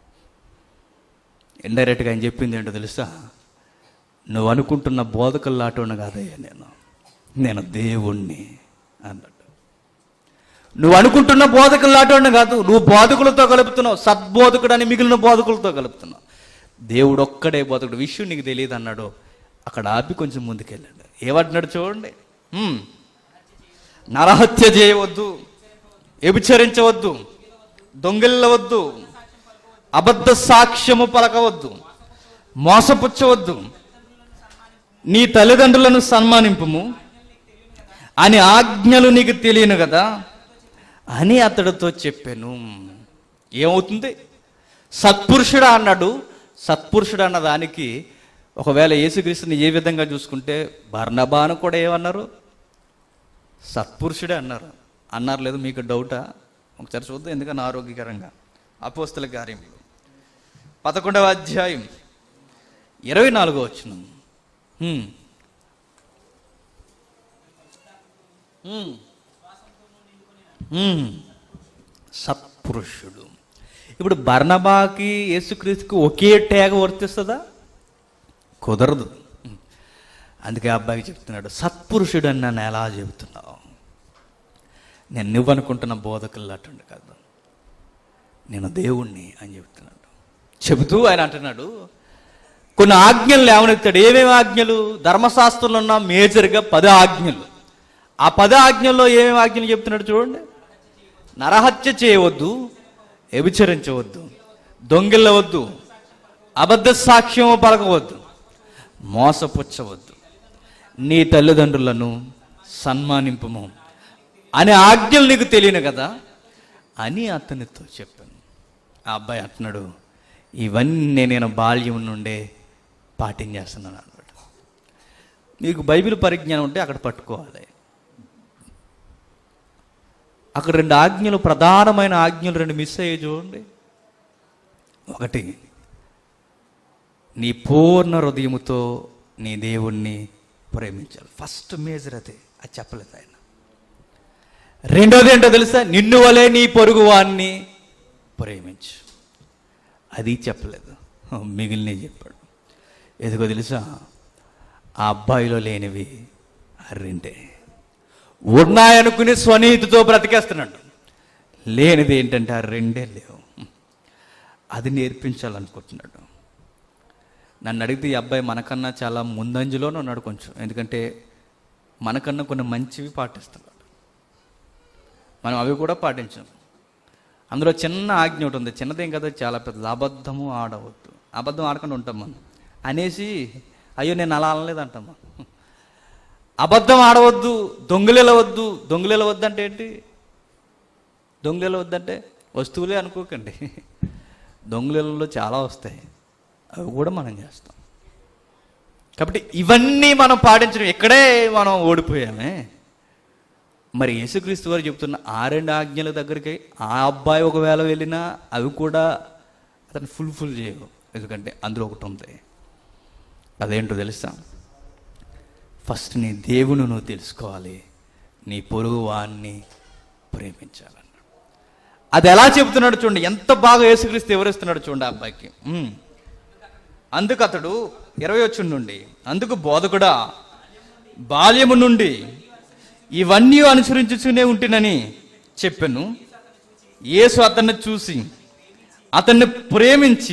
ఇండైరెక్ట్గా ఆయన చెప్పింది ఏంటో తెలుసా నువ్వు అనుకుంటున్న బోధకుల్లాటోను కాదయ్యా నేను నేను దేవుణ్ణి అన్నాడు నువ్వు అనుకుంటున్న బోధకుల్లాటోను కాదు నువ్వు బోధకులతో కలుపుతున్నావు సద్బోధకుడు అని మిగిలిన బోధకులతో కలుపుతున్నావు దేవుడు ఒక్కడే బోధకుడు విషయం నీకు తెలియదు అన్నాడు అక్కడ ఆపి కొంచెం ముందుకెళ్ళాడు ఏమంటున్నాడు చూడండి హ్మ్. నరహత్య చేయవద్దు వ్యభిచరించవద్దు దొంగిల్లవద్దు అబద్ధ సాక్ష్యము పలకవద్దు మోసపుచ్చవద్దు నీ తల్లిదండ్రులను సన్మానింపుము అని ఆజ్ఞలు నీకు తెలియను కదా అని అతడితో చెప్పాను ఏమవుతుంది సత్పురుషుడా అన్నాడు సత్పురుషుడు అన్న దానికి ఒకవేళ యేసుక్రీస్తుని ఏ విధంగా చూసుకుంటే బర్ణబాను కూడా ఏమన్నారు సత్పురుషుడే అన్నారు అన్నారు లేదు మీకు డౌటా ఒకసారి చూద్దాం ఎందుకని ఆరోగ్యకరంగా అపోస్తల కార్యములు పదకొండవ అధ్యాయం ఇరవై నాలుగో వచ్చిన సత్పురుషుడు ఇప్పుడు బర్ణబాకి యేసుక్రీస్తుకి ఒకే ట్యాగ్ వర్తిస్తుందా కుదరదు అందుకే ఆ అబ్బాయికి చెప్తున్నాడు సత్పురుషుడు అని నన్ను ఎలా చెబుతున్నావు నేను నువ్వు అనుకుంటున్న బోధకులు అటుండి కాదు నేను దేవుణ్ణి అని చెబుతున్నాడు చెబుతూ ఆయన అంటున్నాడు కొన్ని ఆజ్ఞలు లేవనెత్తాడు ఏమేమి ఆజ్ఞలు ధర్మశాస్త్రంలో ఉన్న మేజర్గా పది ఆజ్ఞలు ఆ పది ఆజ్ఞల్లో ఏమేమి ఆజ్ఞలు చెప్తున్నాడు చూడండి నరహత్య చేయవద్దు వ్యభిచరించవద్దు దొంగిల్లవద్దు అబద్ధ సాక్ష్యము పలకవద్దు మోసపుచ్చవద్దు నీ తల్లిదండ్రులను సన్మానింపము అనే ఆజ్ఞలు నీకు తెలియను కదా అని అతనితో చెప్పాను ఆ అబ్బాయి అంటున్నాడు ఇవన్నీ నేను బాల్యం నుండే పాటించేస్తున్నాను అన్నాడు మీకు బైబిల్ పరిజ్ఞానం ఉంటే అక్కడ పట్టుకోవాలి అక్కడ రెండు ఆజ్ఞలు ప్రధానమైన ఆజ్ఞలు రెండు మిస్ అయ్యాయి చూడండి ఒకటి నీ పూర్ణ హృదయముతో నీ దేవుణ్ణి ప్రేమించాలి ఫస్ట్ మేజర్ అదే అది చెప్పలేదు ఆయన రెండోది ఏంటో తెలుసా నిన్ను వలే నీ పొరుగు వాణ్ణి ప్రేమించు అది చెప్పలేదు మిగిలిన చెప్పాడు ఎందుకో తెలుసా ఆ అబ్బాయిలో లేనివి ఆ రెండే ఉన్నాయనుకుని స్వనీతితో బ్రతికేస్తున్నాడు లేనిది ఏంటంటే ఆ రెండే లేవు అది నేర్పించాలనుకుంటున్నాడు నన్ను అడిగితే ఈ అబ్బాయి మనకన్నా చాలా ముందంజలోనే ఉన్నాడు కొంచెం ఎందుకంటే మనకన్నా కొన్ని మంచివి పాటిస్తున్నాడు మనం అవి కూడా పాటించాం అందులో చిన్న ఆజ్ఞ ఒకటి ఉంది చిన్నదేం కదా చాలా పెద్దది అబద్ధము ఆడవద్దు అబద్ధం ఆడకుండా ఉంటాం మనం అనేసి అయ్యో నేను అలా అనలేదు అంటాం మనం అబద్ధం ఆడవద్దు దొంగలేలవద్దు దొంగలేలవద్దు అంటే ఏంటి దొంగలేలవద్దు అంటే వస్తువులే అనుకోకండి దొంగలలో చాలా వస్తాయి అవి కూడా మనం చేస్తాం కాబట్టి ఇవన్నీ మనం పాటించడం ఇక్కడే మనం ఓడిపోయామే మరి యేసుక్రీస్తు వారు చెప్తున్న ఆ రెండు ఆజ్ఞల దగ్గరికి ఆ అబ్బాయి ఒకవేళ వెళ్ళినా అవి కూడా అతను ఫుల్ఫిల్ చేయవు ఎందుకంటే అందులో ఒకటి ఉంది అదేంటో తెలుసా ఫస్ట్ నీ దేవుని నువ్వు తెలుసుకోవాలి నీ పొరుగు వాణ్ణి ప్రేమించాలన్నాడు అది ఎలా చెబుతున్నాడు చూడండి ఎంత బాగా యేసుక్రీస్తు వివరిస్తున్నాడు చూడండి ఆ అబ్బాయికి ఉమ్. అందుకు అతడు ఇరవై వచ్చి నుండి అందుకు బోధకుడా బాల్యము నుండి ఇవన్నీ అనుసరించుతూనే ఉంటునని చెప్పాను యేసు అతన్ని చూసి అతన్ని ప్రేమించి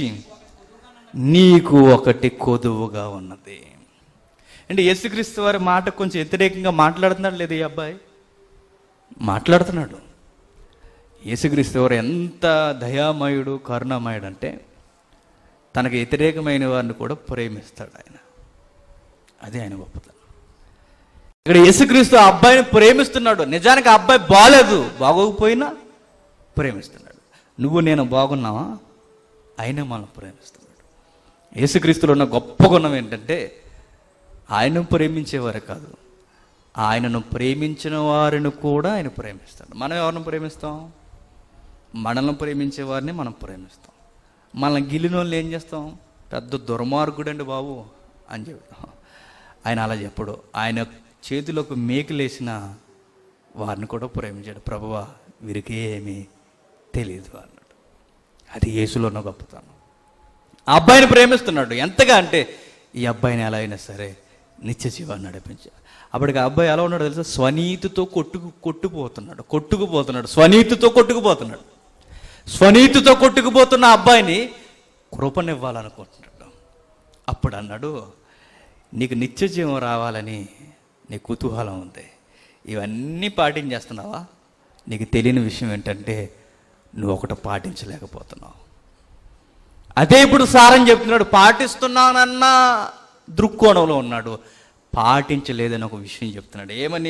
నీకు ఒకటి కొదువుగా ఉన్నది అంటే యేసుక్రీస్తు వారి మాట కొంచెం వ్యతిరేకంగా మాట్లాడుతున్నాడు లేదు ఈ అబ్బాయి మాట్లాడుతున్నాడు యేసుక్రీస్తు వారు ఎంత దయామయుడు కరుణామయుడు అంటే తనకు వ్యతిరేకమైన వారిని కూడా ప్రేమిస్తాడు ఆయన అదే ఆయన గొప్పతనం ఇక్కడ యేసుక్రీస్తు ఆ అబ్బాయిని ప్రేమిస్తున్నాడు నిజానికి ఆ అబ్బాయి బాగాలేదు బాగోకపోయినా ప్రేమిస్తున్నాడు నువ్వు నేను బాగున్నావా అయినా మనం ప్రేమిస్తున్నాడు యేసుక్రీస్తులో ఉన్న గొప్ప గుణం ఏంటంటే ఆయనను ప్రేమించేవారు కాదు ఆయనను ప్రేమించిన వారిని కూడా ఆయన ప్రేమిస్తాడు మనం ఎవరిని ప్రేమిస్తాం మనల్ని ప్రేమించే వారిని మనం ప్రేమిస్తాం మనల్ని గిల్లిన వాళ్ళు ఏం చేస్తాం పెద్ద దుర్మార్గుడండి బాబు అని చెప్తాం ఆయన అలా చెప్పడు ఆయన చేతిలోకి మేకులేసిన వారిని కూడా ప్రేమించాడు ప్రభువా వీరికి ఏమీ తెలియదు అన్నాడు అది యేసులో ఉన్న గొప్పతనం ఆ అబ్బాయిని ప్రేమిస్తున్నాడు ఎంతగా అంటే ఈ అబ్బాయిని ఎలా అయినా సరే నిత్య జీవాన్ని నడిపించాడు అప్పటికి ఆ అబ్బాయి ఎలా ఉన్నాడు తెలుసా స్వనీతితో కొట్టుకు కొట్టుకుపోతున్నాడు కొట్టుకుపోతున్నాడు స్వనీతితో కొట్టుకుపోతున్నాడు స్వనీతితో కొట్టుకుపోతున్న ఆ అబ్బాయిని కృపనివ్వాలనుకుంటున్నాడు అప్పుడు అన్నాడు నీకు నిత్య జీవం రావాలని నీ కుతూహలం ఉంది ఇవన్నీ పాటించేస్తున్నావా నీకు తెలియని విషయం ఏంటంటే నువ్వు ఒకటి పాటించలేకపోతున్నావు అదే ఇప్పుడు సారం చెప్తున్నాడు పాటిస్తున్నానన్న దృక్కోణంలో ఉన్నాడు పాటించలేదని ఒక విషయం చెప్తున్నాడు ఏమని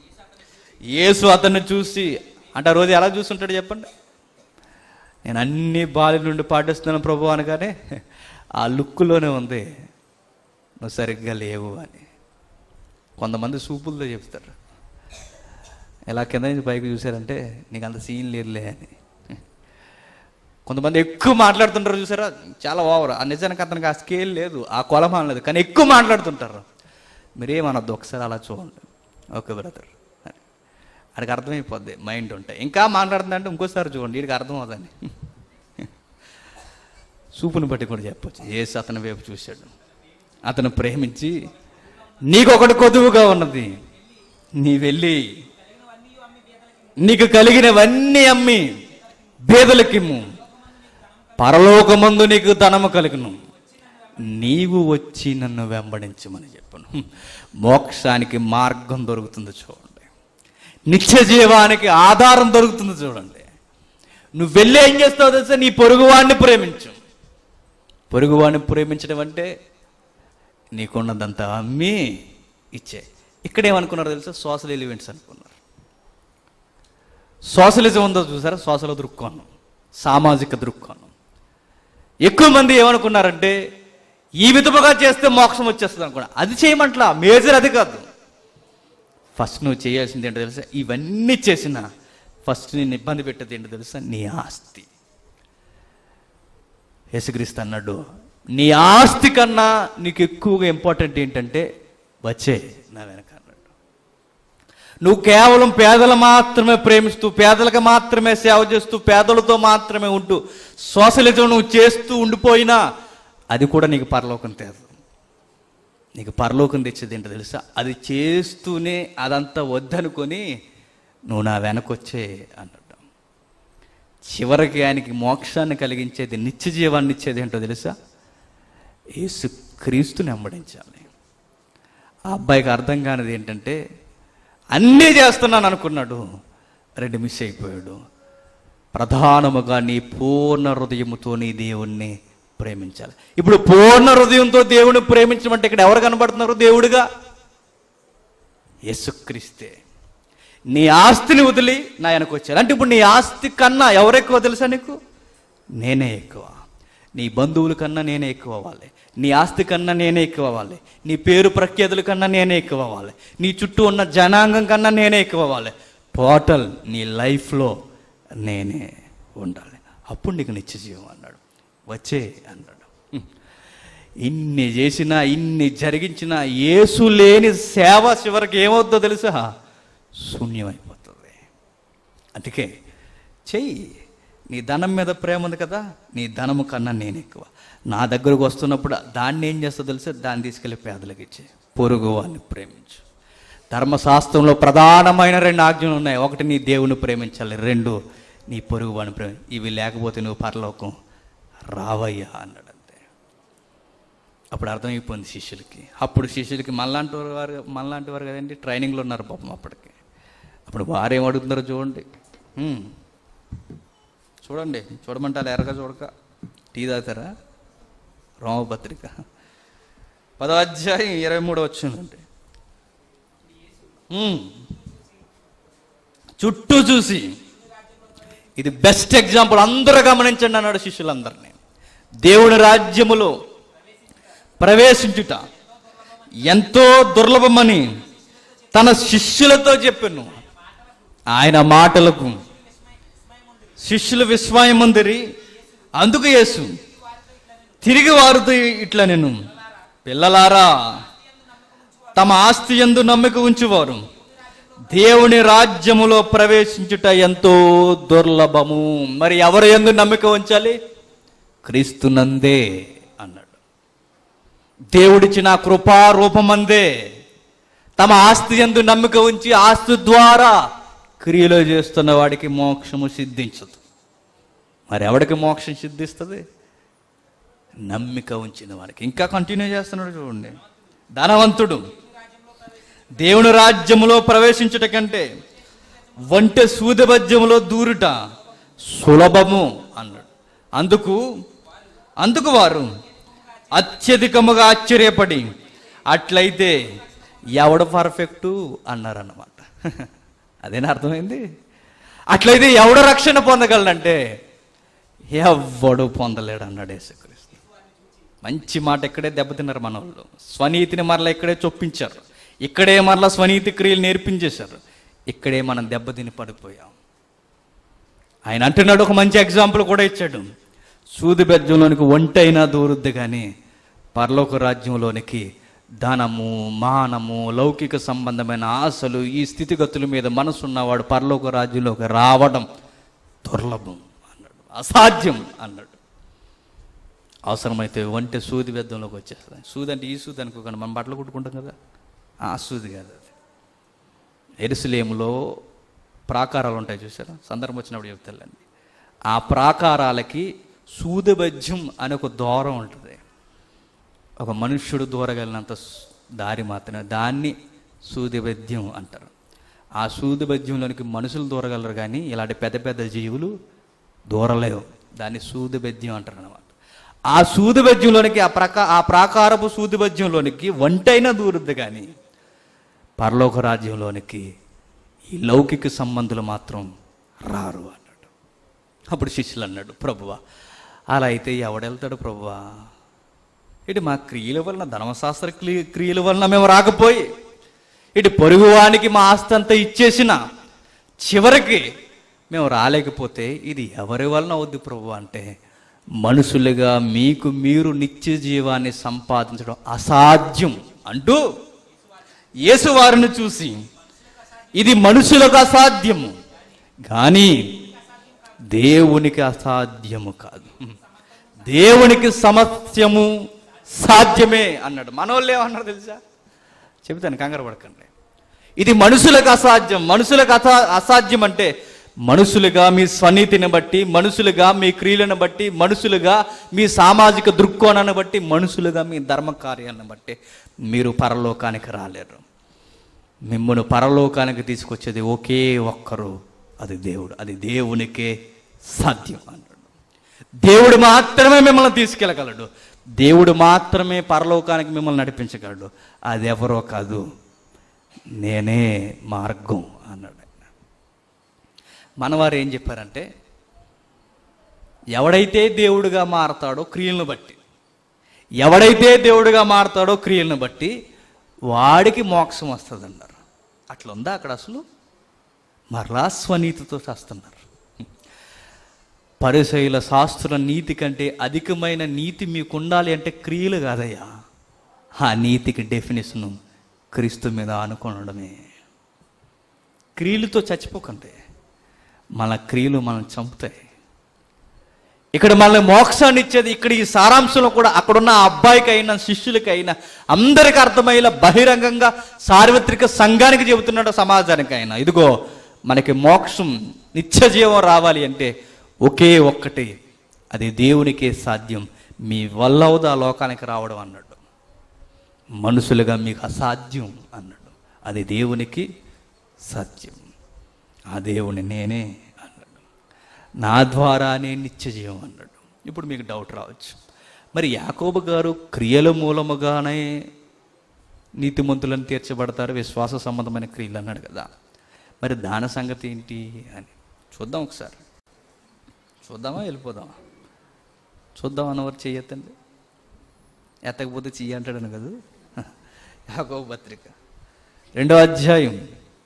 యేసు అతన్ని చూసి అంటే ఆ రోజు ఎలా చూస్తుంటాడు చెప్పండి నేను అన్ని బాలి నుండి పాటిస్తున్నాను ప్రభు అనగానే ఆ లుక్లోనే ఉంది నువ్వు సరిగ్గా లేవు అని కొంతమంది సూపులతో చెప్తారు ఎలా కింద నుంచి పైకి చూసారంటే నీకు అంత సీన్ లేదులే అని కొంతమంది ఎక్కువ మాట్లాడుతుంటారు చూసారా చాలా ఓవర్ ఆ నిజానికి అతనికి ఆ స్కేల్ లేదు ఆ కొలమానం లేదు కానీ ఎక్కువ మాట్లాడుతుంటారు మీరేమనొద్దు ఒకసారి అలా చూడండి ఓకే బ్రదర్ అడికి అర్థమైపోద్ది మైండ్ ఉంటాయి ఇంకా మాట్లాడుతుందంటే ఇంకోసారి చూడండి వీడికి అర్థం అవుతుంది చూపుని బట్టి కూడా చెప్పొచ్చు ఏసు అతని వైపు చూశాడు అతను ప్రేమించి నీకొకటి కొదువుగా ఉన్నది నీ వెళ్ళి నీకు కలిగినవన్నీ అమ్మి బేదలకిమ్ము పరలోకమందు నీకు ధనము కలుగును నీవు వచ్చి నన్ను వెంబడించమని చెప్పను మోక్షానికి మార్గం దొరుకుతుంది చూడండి నిత్య జీవానికి ఆధారం దొరుకుతుంది చూడండి నువ్వు వెళ్ళి ఏం చేస్తావు తెలుసా నీ పొరుగువాడిని ప్రేమించు పొరుగువాడిని ప్రేమించడం అంటే నీకున్నదంతా అమ్మి ఇచ్చే ఇక్కడ ఏమనుకున్నారు తెలుసా సోషల్ ఎలిమెంట్స్ అనుకున్నారు సోషలిజం ఉందో చూసారా సోషల్ దృక్కోణం సామాజిక దృక్కోణం ఎక్కువ మంది ఏమనుకున్నారంటే ఈ విధముగా చేస్తే మోక్షం వచ్చేస్తుంది అనుకున్నా అది చేయమంటలా మేజర్ అది కాదు ఫస్ట్ నువ్వు చేయాల్సింది ఏంటో తెలుసా ఇవన్నీ చేసిన ఫస్ట్ నేను ఇబ్బంది పెట్టేది ఏంటో తెలుసా నీ ఆస్తి యేసుక్రీస్తు అన్నాడు నీ ఆస్తి కన్నా నీకు ఎక్కువగా ఇంపార్టెంట్ ఏంటంటే వచ్చే నా వెనక అన్నాడు నువ్వు కేవలం పేదలు మాత్రమే ప్రేమిస్తూ పేదలకు మాత్రమే సేవ చేస్తూ పేదలతో మాత్రమే ఉంటూ సోషలిజం నువ్వు చేస్తూ ఉండిపోయినా అది కూడా నీకు పరలోకం తేదు నీకు పరలోకం తెచ్చేది ఏంటో తెలుసా అది చేస్తూనే అదంతా వద్దనుకొని నువ్వు నా వెనకొచ్చే అన్నాడు చివరికి ఆయనకి మోక్షాన్ని కలిగించేది నిత్య జీవాన్ని ఇచ్చేది ఏంటో తెలుసా యేసు క్రీస్తుని వెంబడించాలి ఆ అబ్బాయికి అర్థం కానిది ఏంటంటే అన్నీ చేస్తున్నాను అనుకున్నాడు రెండు మిస్ అయిపోయాడు ప్రధానముగా నీ పూర్ణ హృదయముతో నీ దేవుణ్ణి ప్రేమించాలి ఇప్పుడు పూర్ణ హృదయంతో దేవుని ప్రేమించమంటే ఇక్కడ ఎవరు కనబడుతున్నారు దేవుడిగా యేసుక్రీస్తే నీ ఆస్తిని వదిలి నా వెనక వచ్చారు అంటే ఇప్పుడు నీ ఆస్తి కన్నా ఎవరెక్కువ తెలుసా నీకు నేనే ఎక్కువ నీ బంధువుల కన్నా నేనే ఎక్కువ అవ్వాలి నీ ఆస్తి కన్నా నేనే ఎక్కువ అవ్వాలి నీ పేరు ప్రఖ్యాతుల కన్నా నేనే ఎక్కువ అవ్వాలి నీ చుట్టూ ఉన్న జనాంగం కన్నా నేనే ఎక్కువ అవ్వాలి టోటల్ నీ లైఫ్లో నేనే ఉండాలి అప్పుడు నీకు నిత్య జీవం అన్నాడు వచ్చే అన్నాడు హ్మ్. ఇన్ని చేసినా ఇన్ని జరిగించినా యేసు లేని సేవ చివరికి ఏమవుద్దో తెలుసా శూన్యమైపోతుంది అందుకే చెయ్యి నీ ధనం మీద ప్రేమ ఉంది కదా నీ ధనము కన్నా నేను ఎక్కువ నా దగ్గరకు వస్తున్నప్పుడు దాన్ని ఏం చేస్తా తెలిసే దాన్ని తీసుకెళ్ళి పేదలకు ఇచ్చే పొరుగు వాడిని ప్రేమించు ధర్మశాస్త్రంలో ప్రధానమైన రెండు ఆజ్ఞలు ఉన్నాయి ఒకటి నీ దేవుని ప్రేమించాలి రెండు నీ పొరుగు వాడిని ప్రేమి ఇవి లేకపోతే నువ్వు పరలోకం రావయ్యా అన్నాడు అంతే అప్పుడు అర్థమైపోయింది శిష్యులకి అప్పుడు శిష్యులకి మళ్ళాంటి వారు మళ్ళాంటి వారు కదండి ట్రైనింగ్లో ఉన్నారు పాపం అప్పటికి అప్పుడు వారేం అడుగుతున్నారో చూడండి హ్మ్. చూడండి చూడమంటే అలా ఎరగా చూడక టీ తాగుతారా రోమపత్రిక పదో అధ్యాయం ఇరవై మూడు వచ్చిందండి హ్మ్. చుట్టూ చూసి ఇది బెస్ట్ ఎగ్జాంపుల్ అందరూ గమనించండి అన్నాడు శిష్యులందరినీ దేవుని రాజ్యములో ప్రవేశించుట ఎంతో దుర్లభమని తన శిష్యులతో చెప్పాను ఆయన మాటలకు శిష్యులు విస్మయమందిరి అందుకు యేసు తిరిగి వారితో ఇట్లా నేను పిల్లలారా తమ ఆస్తి ఎందు నమ్మిక ఉంచువారు దేవుని రాజ్యములో ప్రవేశించుట ఎంతో దుర్లభము మరి ఎవరు ఎందు నమ్మిక ఉంచాలి క్రీస్తునందే అన్నాడు దేవుడిచ్చిన కృపా రూపమందే తమ ఆస్తి ఎందు నమ్మిక ఉంచి ఆస్తి ద్వారా క్రియలు చేస్తున్న వాడికి మోక్షము సిద్ధించదు మరి ఎవడికి మోక్షం సిద్ధిస్తుంది నమ్మిక ఉంచిన వాడికి ఇంకా కంటిన్యూ చేస్తున్నాడు చూడండి ధనవంతుడు దేవుని రాజ్యములో ప్రవేశించుట కంటే వంటె సూదబద్యములో దూరుట సులభము అన్నాడు అందుకు అందుకు వారు అత్యధికముగా ఆశ్చర్యపడి అట్లయితే ఎవడు పర్ఫెక్టు అన్నారన్నమాట అదేనా అర్థమైంది అట్లయితే ఎవడు రక్షణ పొందగలడంటే ఎవ్వడు పొందలేడు అన్నాడు యేసుక్రీస్తు మంచి మాట ఇక్కడే దెబ్బతిన్నారు మన వాళ్ళు స్వనీతిని మరలా ఇక్కడే చొప్పించారు ఇక్కడే మరలా స్వనీతి క్రియలు నేర్పించేశారు ఇక్కడే మనం దెబ్బతిని పడిపోయాం ఆయన అంటున్నాడు ఒక మంచి ఎగ్జాంపుల్ కూడా ఇచ్చాడు సూది బెజ్జంలోనికి ఒంటైనా దూరుద్ది కానీ పరలోక రాజ్యంలోనికి ధనము మానము లౌకిక సంబంధమైన ఆశలు ఈ స్థితిగతుల మీద మనసున్నవాడు పరలోక రాజ్యంలోకి రావడం దుర్లభం అన్నాడు అసాధ్యం అన్నాడు అవసరమైతే వంట సూది బెద్దంలోకి వచ్చేస్తుంది సూది అంటే ఈ సూది అనుకోకండి మనం బట్టలు కుట్టుకుంటాం కదా ఆ సూది కాదు అది ఎరుసలేములో ప్రాకారాలు ఉంటాయి చూసారా సందర్భం వచ్చినప్పుడు చెప్తానండి ఆ ప్రాకారాలకి సూదబజ్యం అనే ఒక దూరం ఉంటుంది ఒక మనుష్యుడు దూరగలిగినంత స్- దారి మాత్రమే దాన్ని సూదిబద్యం అంటారు ఆ సూదిబద్యంలోనికి మనుషులు దూరగలరు కానీ ఇలాంటి పెద్ద పెద్ద జీవులు దూరలేవు దాన్ని సూదిబద్యం అంటారు అనమాట ఆ సూదిబద్యంలోనికి ఆ ప్రకా ఆ ప్రాకారపు సూదిబద్యంలోనికి వంటైనా దూరుద్ది కానీ పరలోక రాజ్యంలోనికి ఈ లౌకిక సంబంధులు మాత్రం రారు అన్నాడు అప్పుడు శిష్యులు అన్నాడు ప్రభువా అలా అయితే ఎవడెళ్తాడు ప్రభువా ఇటు మా క్రియల వలన ధర్మశాస్త్ర క్రియ- క్రియల వలన మేము రాకపోయి ఇటు పొరుగువానికి మా ఆస్తి అంతా ఇచ్చేసిన చివరికి మేము రాలేకపోతే ఇది ఎవరి వలన అవుద్ది ప్రభు అంటే మనుషులుగా మీకు మీరు నిత్య జీవాన్ని సంపాదించడం అసాధ్యం అంటూ యేసు వారిని చూసి ఇది మనుషులకు అసాధ్యము కానీ దేవునికి అసాధ్యము కాదు దేవునికి సమస్యము సాధ్యమే అన్నాడు మనోళ్ళు ఏమన్నారు తెలుసా చెబుతాను కంగారు పడకండి ఇది మనుషులకు అసాధ్యం మనుషులకు అసా అసాధ్యం అంటే మనుషులుగా మీ స్వనీతిని బట్టి మనుషులుగా మీ క్రియలను బట్టి మనుషులుగా మీ సామాజిక దృక్కోణాన్ని బట్టి మనుషులుగా మీ ధర్మ కార్యాలను బట్టి మీరు పరలోకానికి రాలేరు మిమ్మల్ని పరలోకానికి తీసుకొచ్చేది ఒకే ఒక్కరు అది దేవుడు అది దేవునికే సాధ్యం అన్నాడు దేవుడు మాత్రమే మిమ్మల్ని తీసుకెళ్ళగలడు దేవుడు మాత్రమే పరలోకానికి మిమ్మల్ని నడిపించగలడు అది ఎవరో కాదు నేనే మార్గం అన్నాడు ఆయన మనవారు ఏం చెప్పారంటే ఎవడైతే దేవుడిగా మారతాడో క్రియలను బట్టి ఎవడైతే దేవుడిగా మారతాడో క్రియలను బట్టి వాడికి మోక్షం వస్తుంది అన్నారు అట్లా ఉందా అక్కడ అసలు మరలా స్వనీతితో చేస్తున్నారు పరిశైల శాస్త్ర నీతి కంటే అధికమైన నీతి మీకు ఉండాలి అంటే క్రియలు కాదయ్యా ఆ నీతికి డెఫినేషను క్రీస్తు మీద అనుకోనడమే క్రియలతో చచ్చిపోకండి మన క్రియలు మనం చంపుతాయి ఇక్కడ మనల్ని మోక్షాన్ని ఇచ్చేది ఇక్కడ ఈ సారాంశంలో కూడా అక్కడున్న ఆ అబ్బాయికైనా శిష్యులకైనా అందరికి అర్థమయ్యేలా బహిరంగంగా సార్వత్రిక సంఘానికి చెబుతున్నాడు సమాజానికైనా ఇదిగో మనకి మోక్షం నిత్య జీవం రావాలి అంటే ఒకే ఒక్కటి అది దేవునికే సాధ్యం మీ వల్ల అవుదా లోకానికి రావడం అన్నాడు మనుషులుగా మీకు అసాధ్యం అన్నాడు అది దేవునికి సత్యం ఆ దేవుని నేనే అన్నాడు నా ద్వారానే నిత్య జీవం అన్నాడు ఇప్పుడు మీకు డౌట్ రావచ్చు మరి యాకోబు గారు క్రియల మూలముగానే నీతిమంతులను తీర్చబడతారు విశ్వాస సంబంధమైన క్రియలు అన్నాడు కదా మరి దాని సంగతి ఏంటి అని చూద్దాం ఒకసారి చూద్దామా వెళ్ళిపోదామా చూద్దాం అన్నవారు చెయ్యొద్దండి ఎత్తకపోతే చెయ్యి అంటాడని కదా యాకో పత్రిక రెండవ అధ్యాయం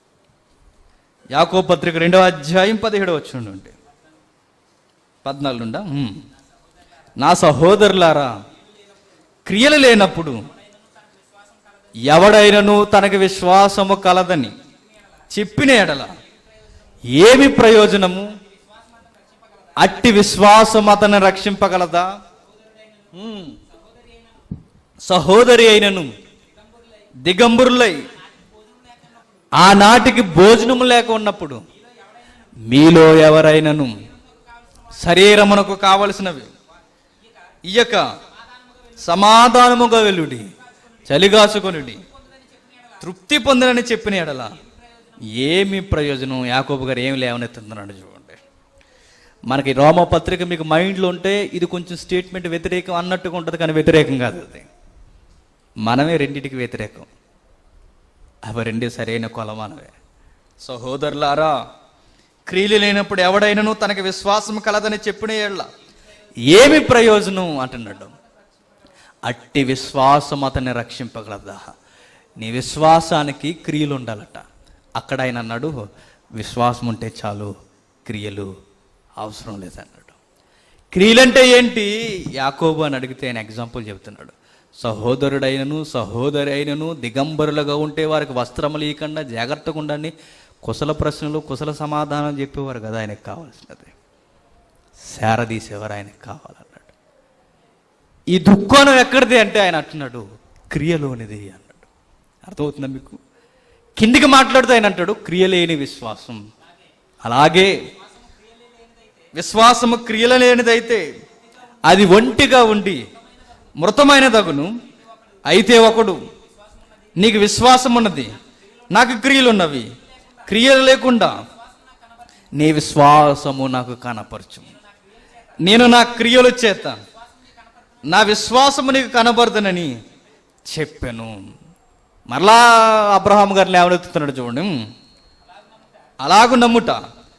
యాకో పత్రిక రెండవ అధ్యాయం పదిహేడు వచ్చి ఉండి పద్నాలుగు నుండా ఉమ్. నా సహోదరులారా క్రియలు లేనప్పుడు ఎవడైనను తనకి విశ్వాసము కలదని చెప్పిన ఎడల ఏమి ప్రయోజనము అట్టి విశ్వాసం అతన్ని రక్షింపగలదా ఉమ్. సహోదరి అయినను దిగంబరులై ఆనాటికి భోజనము లేక ఉన్నప్పుడు మీలో ఎవరైనను శరీరమునకు కావలసినవి ఇయ్యక సమాధానముగా వెలుడి చలిగాసుకొనుడి తృప్తి పొందనని చెప్పిన ఎడల ఏమి ప్రయోజనం యాకోబు గారు ఏమి లేవనెత్తున్నాడు చూడండి మనకి రోమ పత్రిక మీకు మైండ్లో ఉంటే ఇది కొంచెం స్టేట్మెంట్ వ్యతిరేకం అన్నట్టుగా ఉంటుంది కానీ వ్యతిరేకం కాదు అది మనమే రెండింటికి వ్యతిరేకం అవి రెండే సరైన కొలమానవే సహోదరులారా క్రియలు లేనప్పుడు ఎవడైనను తనకి విశ్వాసం కలదని చెప్పిన ఏళ్ళ ఏమి ప్రయోజనం అంటున్నాడు అట్టి విశ్వాసం అతన్ని రక్షింపగలదా నీ విశ్వాసానికి క్రియలు ఉండాలట అక్కడ ఆయన అన్నాడు విశ్వాసం ఉంటే చాలు క్రియలు అవసరం లేదన్నాడు క్రియలంటే ఏంటి యాకోబు అని అడిగితే ఆయన ఎగ్జాంపుల్ చెబుతున్నాడు సహోదరుడైనను సహోదరి అయినను దిగంబరులుగా ఉంటే వారికి వస్త్రములు ఇవ్వకుండా జాగ్రత్తగా ఉండండి కుశల ప్రశ్నలు కుశల సమాధానం చెప్పేవారు కదా ఆయనకు కావాల్సినది శారదీసేవారు ఆయనకు కావాలన్నాడు ఈ దుఃఖం ఎక్కడిది అంటే ఆయన అంటున్నాడు క్రియలోనిది అన్నాడు అర్థమవుతుందా మీకు కిందికి మాట్లాడుతూ ఆయన అంటాడు క్రియలేని విశ్వాసం అలాగే విశ్వాసము క్రియల లేనిదైతే అది ఒంటిగా ఉండి మృతమైన దగును అయితే ఒకడు నీకు విశ్వాసం ఉన్నది నాకు క్రియలు ఉన్నవి క్రియలు లేకుండా నీ విశ్వాసము నాకు కనపరచు నేను నా క్రియలు చేత నా విశ్వాసము నీకు కనబడదనని చెప్పాను మరలా అబ్రహాం గారిని లేవనెత్తుతున్నాడు చూడండి అలాగు నమ్ముట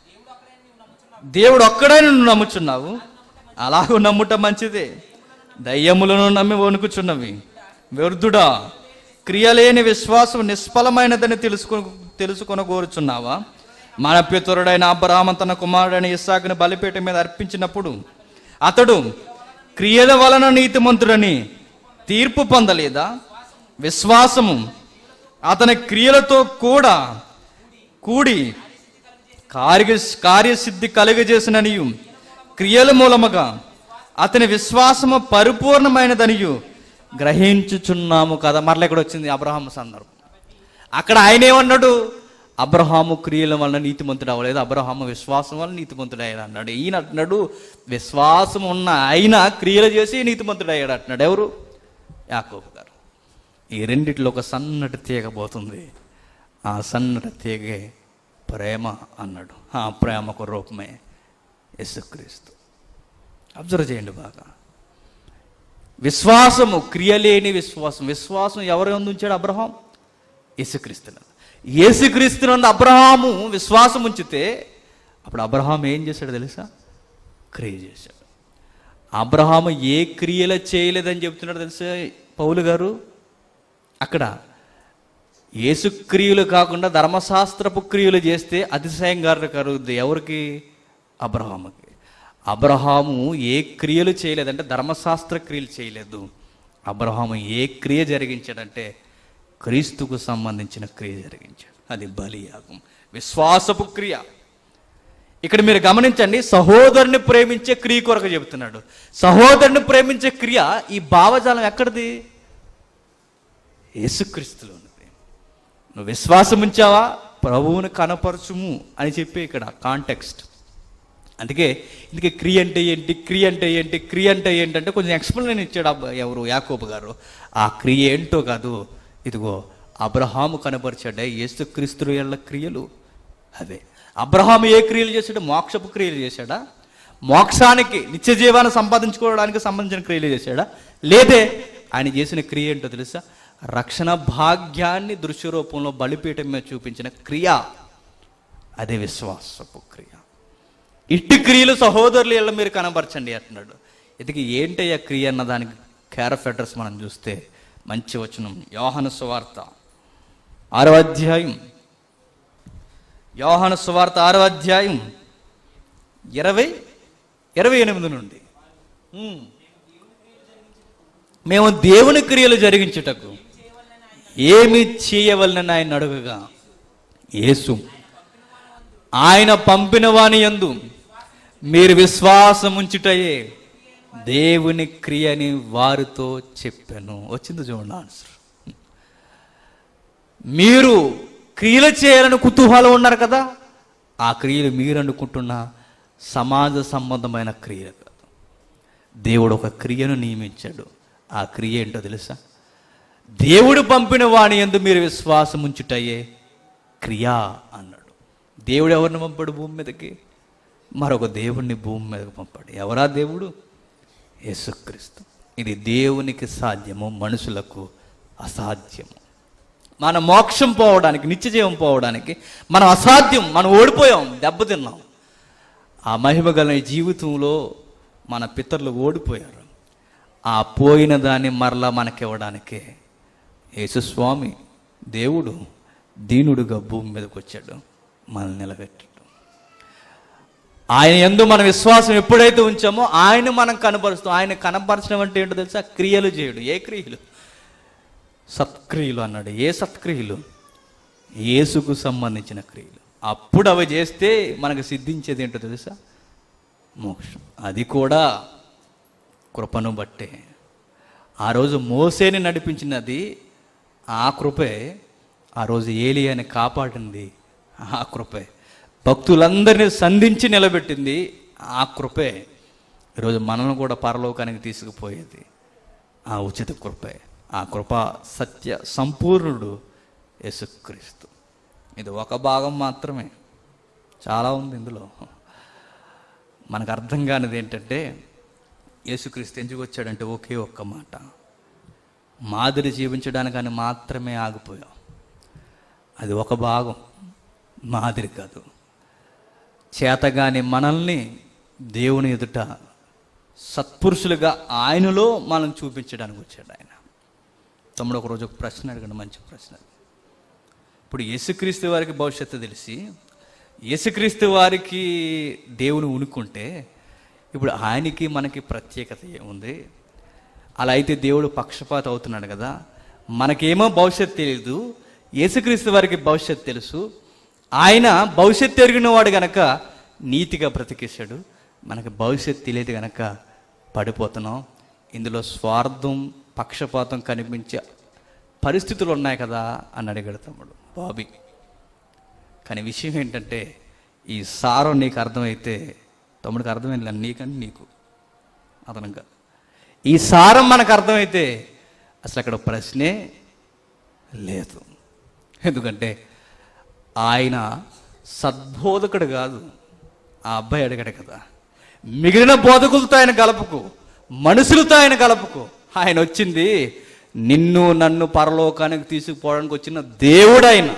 దేవుడు ఒక్కడే నువ్వు నమ్ముచున్నావు అలాగూ నమ్ముట మంచిదే దయ్యములను నమ్మి వణుకుచున్నవి వ్యర్థుడా క్రియలేని విశ్వాసం నిష్ఫలమైనదని తెలుసుకొని తెలుసుకొని కోరుచున్నావా మన పితరుడైన అబ్రహాం తన కుమారుడైన ఇస్సాకుని బలిపేట మీద అర్పించినప్పుడు అతడు క్రియల వలన నీతిమంతుడని తీర్పు పొందలేదా విశ్వాసము అతని క్రియలతో కూడా కూడి కార్య కార్యసిద్ధి కలుగజేసిననియు క్రియల మూలముగా అతని విశ్వాసము పరిపూర్ణమైనదనియు గ్రహించుచున్నాము కదా మరలా ఇక్కడ వచ్చింది అబ్రహాం సందర్భం అక్కడ ఆయన ఏమన్నాడు అబ్రహాము క్రియల వలన నీతిమంతుడు అవ్వలేదు అబ్రహాము విశ్వాసం వలన నీతిమంతుడు అయ్యాడు అన్నాడు ఈయన అంటున్నాడు విశ్వాసం ఉన్న ఆయన క్రియలు చేసి నీతిమంతుడు అయ్యాడు అంటున్నాడు ఎవరు యాకోబు గారు ఈ రెండిట్లో ఒక సన్నటి తీగ పోతుంది ఆ సన్నటి తీగే ప్రేమ అన్నాడు ఆ ప్రేమకు రూపమే యేసుక్రీస్తు అబ్జర్వ్ చేయండి బాగా విశ్వాసము క్రియలేని విశ్వాసం విశ్వాసం ఎవరు ఉంచాడు అబ్రహాం యేసుక్రీస్తునందు యేసుక్రీస్తునందు అబ్రహాము విశ్వాసం ఉంచితే అప్పుడు అబ్రహాం ఏం చేశాడు తెలుసా క్రియ చేశాడు అబ్రహాము ఏ క్రియలు చేయలేదని చెప్తున్నాడు తెలుసా పౌలు గారు అక్కడ యేసుక్రియలు కాకుండా ధర్మశాస్త్రపు క్రియలు చేస్తే అతిశయంగా కలుగుద్ది ఎవరికి అబ్రహాముకి అబ్రహాము ఏ క్రియలు చేయలేదంటే ధర్మశాస్త్ర క్రియలు చేయలేదు అబ్రహాము ఏ క్రియ జరిగించాడంటే క్రీస్తుకు సంబంధించిన క్రియ జరిగించాడు అది బలియాగం విశ్వాసపు క్రియ ఇక్కడ మీరు గమనించండి సహోదరుని ప్రేమించే క్రియ కొరకు చెబుతున్నాడు సహోదరుని ప్రేమించే క్రియ ఈ భావజాలం ఎక్కడిది యేసుక్రీస్తులో ఉన్నది నువ్వు విశ్వాసం ఉంచావా ప్రభువుని కనపరచుము అని చెప్పి ఇక్కడ కాంటెక్స్ట్ అందుకే ఇందుకే క్రియ అంటే ఏంటి క్రియ అంటే ఏంటి క్రియ అంటే ఏంటంటే కొంచెం ఎక్స్ప్లెయిన్ ఇచ్చాడు అబ్బ- ఎవరు యాకోబు గారు ఆ క్రియ ఏంటో కాదు ఇదిగో అబ్రహాము కనపరిచాడే యేసుక్రీస్తు ఎళ్ళ క్రియలు అవే అబ్రహాము ఏ క్రియలు చేశాడు మోక్షపు క్రియలు చేశాడా మోక్షానికి నిత్య జీవాన్ని సంపాదించుకోవడానికి సంబంధించిన క్రియలు చేశాడా లేదే ఆయన చేసిన క్రియ ఏంటో తెలుసా రక్షణ భాగ్యాన్ని దృశ్య రూపంలో బలిపీఠం మీద చూపించిన క్రియ అదే విశ్వాసపు క్రియ ఇట్టి క్రియలు సహోదరులు ఇళ్ళ మీరు కనబరచండి అంటున్నాడు ఇదికి ఏంటయ్యా క్రియ అన్న దానికి క్యారఫ్ అడ్రస్ మనం చూస్తే మంచి వచనం యోహన సువార్త ఆరో అధ్యాయం యోహన సువార్త ఆరో అధ్యాయం ఇరవై ఇరవై ఎనిమిది నుండి ఉమ్. మేము దేవుని క్రియలు జరిగించుటకు ఏమి చేయవలనని ఆయన అడుగగా యేసు ఆయన పంపిన వాని యందు మీరు విశ్వాసం ఉంచుటయే దేవుని క్రియని వారితో చెప్పాను వచ్చింది చూడండి ఆన్సర్ మీరు క్రియలు చేయాలని కుతూహలం ఉన్నారు కదా ఆ క్రియలు మీరు అనుకుంటున్న సమాజ సంబంధమైన క్రియలు కాదు దేవుడు ఒక క్రియను నియమించాడు ఆ క్రియ ఏంటో తెలుసా దేవుడు పంపిన వాణి ఎందు మీరు విశ్వాసం ఉంచుటయే క్రియా అన్నాడు దేవుడు ఎవరిని పంపాడు భూమి మీదకి మరొక దేవుణ్ణి భూమి మీదకి పంపాడు ఎవరా దేవుడు యేసుక్రీస్తు ఇది దేవునికి సాధ్యము మనుషులకు అసాధ్యము మన మోక్షం పోవడానికి నిత్యజీవం పోవడానికి మనం అసాధ్యం మనం ఓడిపోయాం దెబ్బతిన్నాం ఆ మహిమ గల ఈ జీవితంలో మన పితరులు ఓడిపోయారు ఆ పోయిన దాన్ని మరలా మనకివ్వడానికే యేసుస్వామి దేవుడు దీనుడుగా భూమి మీదకి వచ్చాడు మనల్ని నిలబెట్టాడు ఆయన ఎందు మన విశ్వాసం ఎప్పుడైతే ఉంచామో ఆయన మనం కనపరుస్తాం ఆయన కనపరచడం అంటే ఏంటో తెలుసా క్రియలు చేయడు ఏ క్రియలు సత్క్రియలు అన్నాడు ఏ సత్క్రియలు యేసుకు సంబంధించిన క్రియలు అప్పుడు అవి చేస్తే మనకు సిద్ధించేది ఏంటో తెలుసా మోక్షం అది కూడా కృపను బట్టే ఆ రోజు మోసేని నడిపించినది ఆ కృపే ఆ రోజు ఏలియాని కాపాడింది ఆ కృపే భక్తులందరినీ సంధించి నిలబెట్టింది ఆ కృపే ఈరోజు మనల్ని కూడా పరలోకానికి తీసుకుపోయేది ఆ ఉచిత కృపే ఆ కృప సత్య సంపూర్ణుడు యేసుక్రీస్తు ఇది ఒక భాగం మాత్రమే చాలా ఉంది ఇందులో మనకు అర్థం కానిది ఏంటంటే యేసుక్రీస్తు ఎందుకు వచ్చాడంటే ఒకే ఒక్క మాట మాదిరి జీవించడానికని మాత్రమే ఆగిపోయాం అది ఒక భాగం మాదిరి కాదు చేతగాని మనల్ని దేవుని ఎదుట సత్పురుషులుగా ఆయనలో మనం చూపించడానికి వచ్చాడు ఆయన తమ్ముడు ఒకరోజు ఒక ప్రశ్న అడిగాడు మంచి ప్రశ్న ఇప్పుడు యేసుక్రీస్తు వారికి భవిష్యత్తు తెలిసి యేసుక్రీస్తు వారికి దేవుని ఉనుకుంటే ఇప్పుడు ఆయనకి మనకి ప్రత్యేకత ఏముంది అలా అయితే దేవుడు పక్షపాత అవుతున్నాడు కదా మనకేమో భవిష్యత్తు తెలియదు యేసుక్రీస్తు వారికి భవిష్యత్తు తెలుసు ఆయన భవిష్యత్తు ఎరిగిన వాడు గనక నీతిగా బ్రతికేశాడు మనకి భవిష్యత్తు తెలియదు గనక పడిపోతున్నాం ఇందులో స్వార్థం పక్షపాతం కనిపించే పరిస్థితులు ఉన్నాయి కదా అని అడిగాడు తమ్ముడు బాబీ కానీ విషయం ఏంటంటే ఈ సారం నీకు అర్థమైతే తమ్ముడికి అర్థమైంది నీకంటే నీకు అదనంగా ఈ సారం మనకు అర్థమైతే అసలు అక్కడ ప్రశ్నే లేదు ఎందుకంటే ఆయన సద్బోధకుడు కాదు ఆ అబ్బాయి అడిగాడు కదా మిగిలిన బోధకులతో ఆయన కలపకు మనుషులతో ఆయన కలపకు ఆయన వచ్చింది నిన్ను నన్ను పరలోకానికి తీసుకుపోవడానికి వచ్చిన దేవుడు ఆయన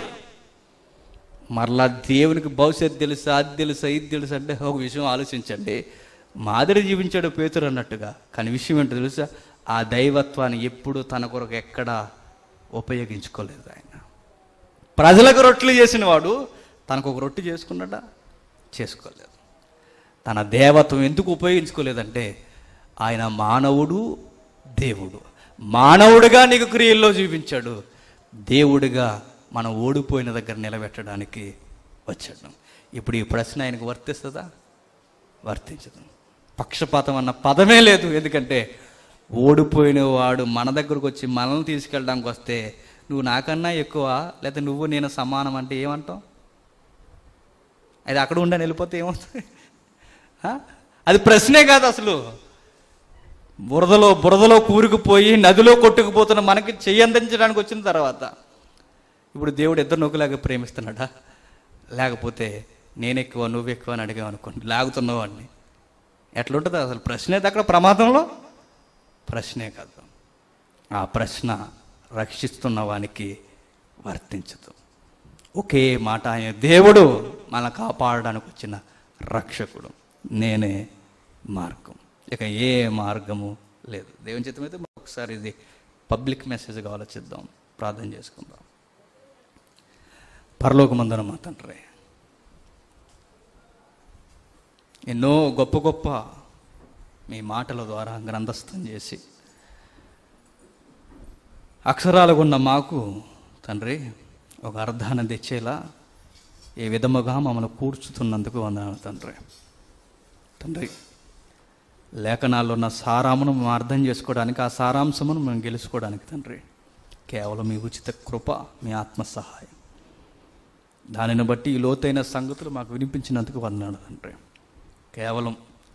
మరలా దేవునికి భవిష్యత్తు తెలుసా అది తెలుసా ఇది తెలుసా అంటే ఒక విషయం ఆలోచించండి మాదిరి జీవించాడు పేతురు అన్నట్టుగా కానీ విషయం ఏంటో తెలుసా ఆ దైవత్వాన్ని ఎప్పుడు తన కొరకు ఎక్కడ ఉపయోగించుకోలేదు ఆయన ప్రజలకు రొట్టెలు చేసిన వాడు తనకు ఒక రొట్టె చేసుకున్నాడా చేసుకోలేదు తన దేవత్వం ఎందుకు ఉపయోగించుకోలేదంటే ఆయన మానవుడు దేవుడు మానవుడిగా నీకు క్రియల్లో చూపించాడు దేవుడిగా మనం ఓడిపోయిన దగ్గర నిలబెట్టడానికి వచ్చాడు ఇప్పుడు ఈ ప్రశ్న ఆయనకు వర్తిస్తుందా వర్తించదు పక్షపాతం అన్న పదమే లేదు ఎందుకంటే ఓడిపోయిన వాడు మన దగ్గరకు వచ్చి మనల్ని తీసుకెళ్ళడానికి వస్తే నువ్వు నాకన్నా ఎక్కువ లేదా నువ్వు నేను సమానం అంటే ఏమంటావు అది అక్కడ ఉండని వెళ్ళిపోతే ఏమవుతుంది ఆ? అది ప్రశ్నే కాదు అసలు బురదలో బురదలో కూరుకుపోయి నదిలో కొట్టుకుపోతున్న మనకి చెయ్యి అందించడానికి వచ్చిన తర్వాత ఇప్పుడు దేవుడు ఇద్దరు నొక్కులాగా ప్రేమిస్తున్నాడా లేకపోతే నేను ఎక్కువ నువ్వు ఎక్కువ అని అడిగావు అనుకోండి లాగుతున్నావు అన్ని ఎట్లుంటుంది అసలు ప్రశ్నే అక్కడ ప్రమాదంలో ప్రశ్నే కాదు ఆ ప్రశ్న రక్షిస్తున్న వానికి వర్తించదు ఒకే మాట ఆయన దేవుడు మన కాపాడడానికి వచ్చిన రక్షకుడు నేనే మార్గం ఇక ఏ మార్గము లేదు దేవుని చిత్తం అయితే ఒకసారి ఇది పబ్లిక్ మెసేజ్గా ఆలోచిద్దాం ప్రార్థన చేసుకుందాం పరలోకమందున మా తండ్రి ఎన్నో గొప్ప గొప్ప మీ మాటల ద్వారా గ్రంథస్థం చేసి అక్షరాలు ఉన్న మాకు తండ్రి ఒక అర్థాన్ని తెచ్చేలా ఏ విధముగా మమ్మల్ని కూర్చుతున్నందుకు వందనాలు తండ్రి తండ్రి లేఖనాల్లో ఉన్న సారామును మేము అర్థం చేసుకోవడానికి ఆ సారాంశమును మేము గెలుచుకోవడానికి తండ్రి కేవలం మీ ఉచిత కృప మీ ఆత్మ సహాయం దానిని బట్టి ఈ లోతైన సంగతులు మాకు వినిపించినందుకు వందనాలు తండ్రి కేవలం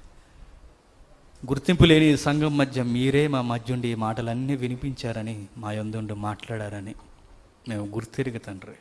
గుర్తింపు లేని ఈ సంఘం మధ్య మీరే మా మధ్య ఉండి ఈ మాటలన్నీ వినిపించారని మా యందుండి మాట్లాడారని మేము గుర్తిరిగి తండ్రి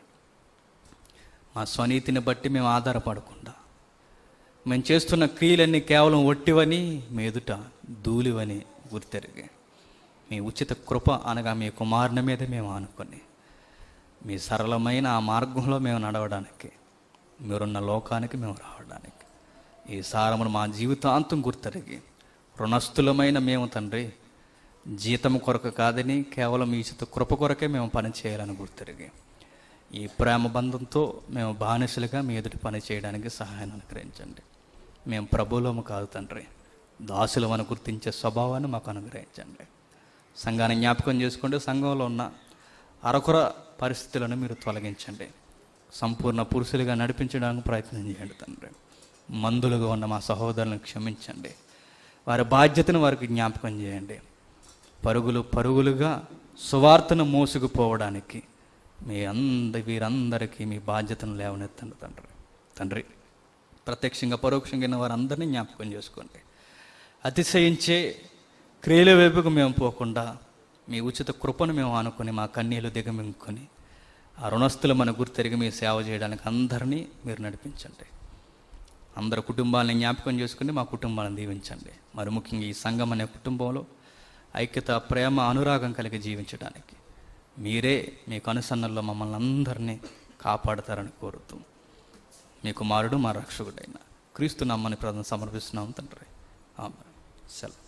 మా స్వనీతిని బట్టి మేము ఆధారపడకుండా మేము చేస్తున్న క్రియలన్నీ కేవలం ఒట్టివని మీ ఎదుట ధూళివని గుర్తెరిగి మీ ఉచిత కృప అనగా మీ కుమారుని మీద మేము ఆనుకొని మీ సరళమైన ఆ మార్గంలో మేము నడవడానికి మీరున్న లోకానికి మేము రావడానికి ఈ సారమును మా జీవితాంతం గుర్తెరిగి రుణస్థులమైన మేము తండ్రి జీతం కొరకు కాదని కేవలం ఈ చిత్త కృప కొరకే మేము పని చేయాలని గుర్తెరిగి ఈ ప్రేమ బంధంతో మేము బానిసలుగా మీ ఎదుటి పని చేయడానికి సహాయం అనుగ్రహించండి మేము ప్రభువులము కాదు తండ్రి దాసులమని గుర్తించే స్వభావాన్ని మాకు అనుగ్రహించండి సంఘాన్ని జ్ఞాపకం చేసుకుంటే సంఘంలో ఉన్న అరకొర పరిస్థితులను మీరు తొలగించండి సంపూర్ణ పురుషులుగా నడిపించడానికి ప్రయత్నం చేయండి తండ్రి మందులుగా ఉన్న మా సహోదరులను క్షమించండి వారి బాధ్యతను వారికి జ్ఞాపకం చేయండి పరుగులు పరుగులుగా సువార్తను మోసుకుపోవడానికి మీ అంద వీరందరికీ మీ బాధ్యతను లేవనెత్తండి తండ్రి తండ్రి ప్రత్యక్షంగా పరోక్షంగా ఉన్న వారందరినీ జ్ఞాపకం చేసుకోండి అతిశయించే క్రియల వైపుకు మేము పోకుండా మీ ఉచిత కృపను మేము ఆనుకొని మా కన్నీళ్లు దిగమింగుకొని ఆ రుణస్థులు మన గుర్తెరిగి మీ సేవ చేయడానికి అందరినీ మీరు నడిపించండి అందరి కుటుంబాలని జ్ఞాపకం చేసుకుని మా కుటుంబాలను దీవించండి మరి ముఖ్యంగా ఈ సంఘం అనే కుటుంబంలో ఐక్యత ప్రేమ అనురాగం కలిగి జీవించడానికి మీరే మీ కనుసన్నల్లో మమ్మల్ని అందరినీ కాపాడతారని కోరుతూ మీ కుమారుడు మా రక్షకుడైన క్రీస్తు నమ్మని ప్రార్థన సమర్పిస్తున్నాం తండ్రి ఆమె సెలవు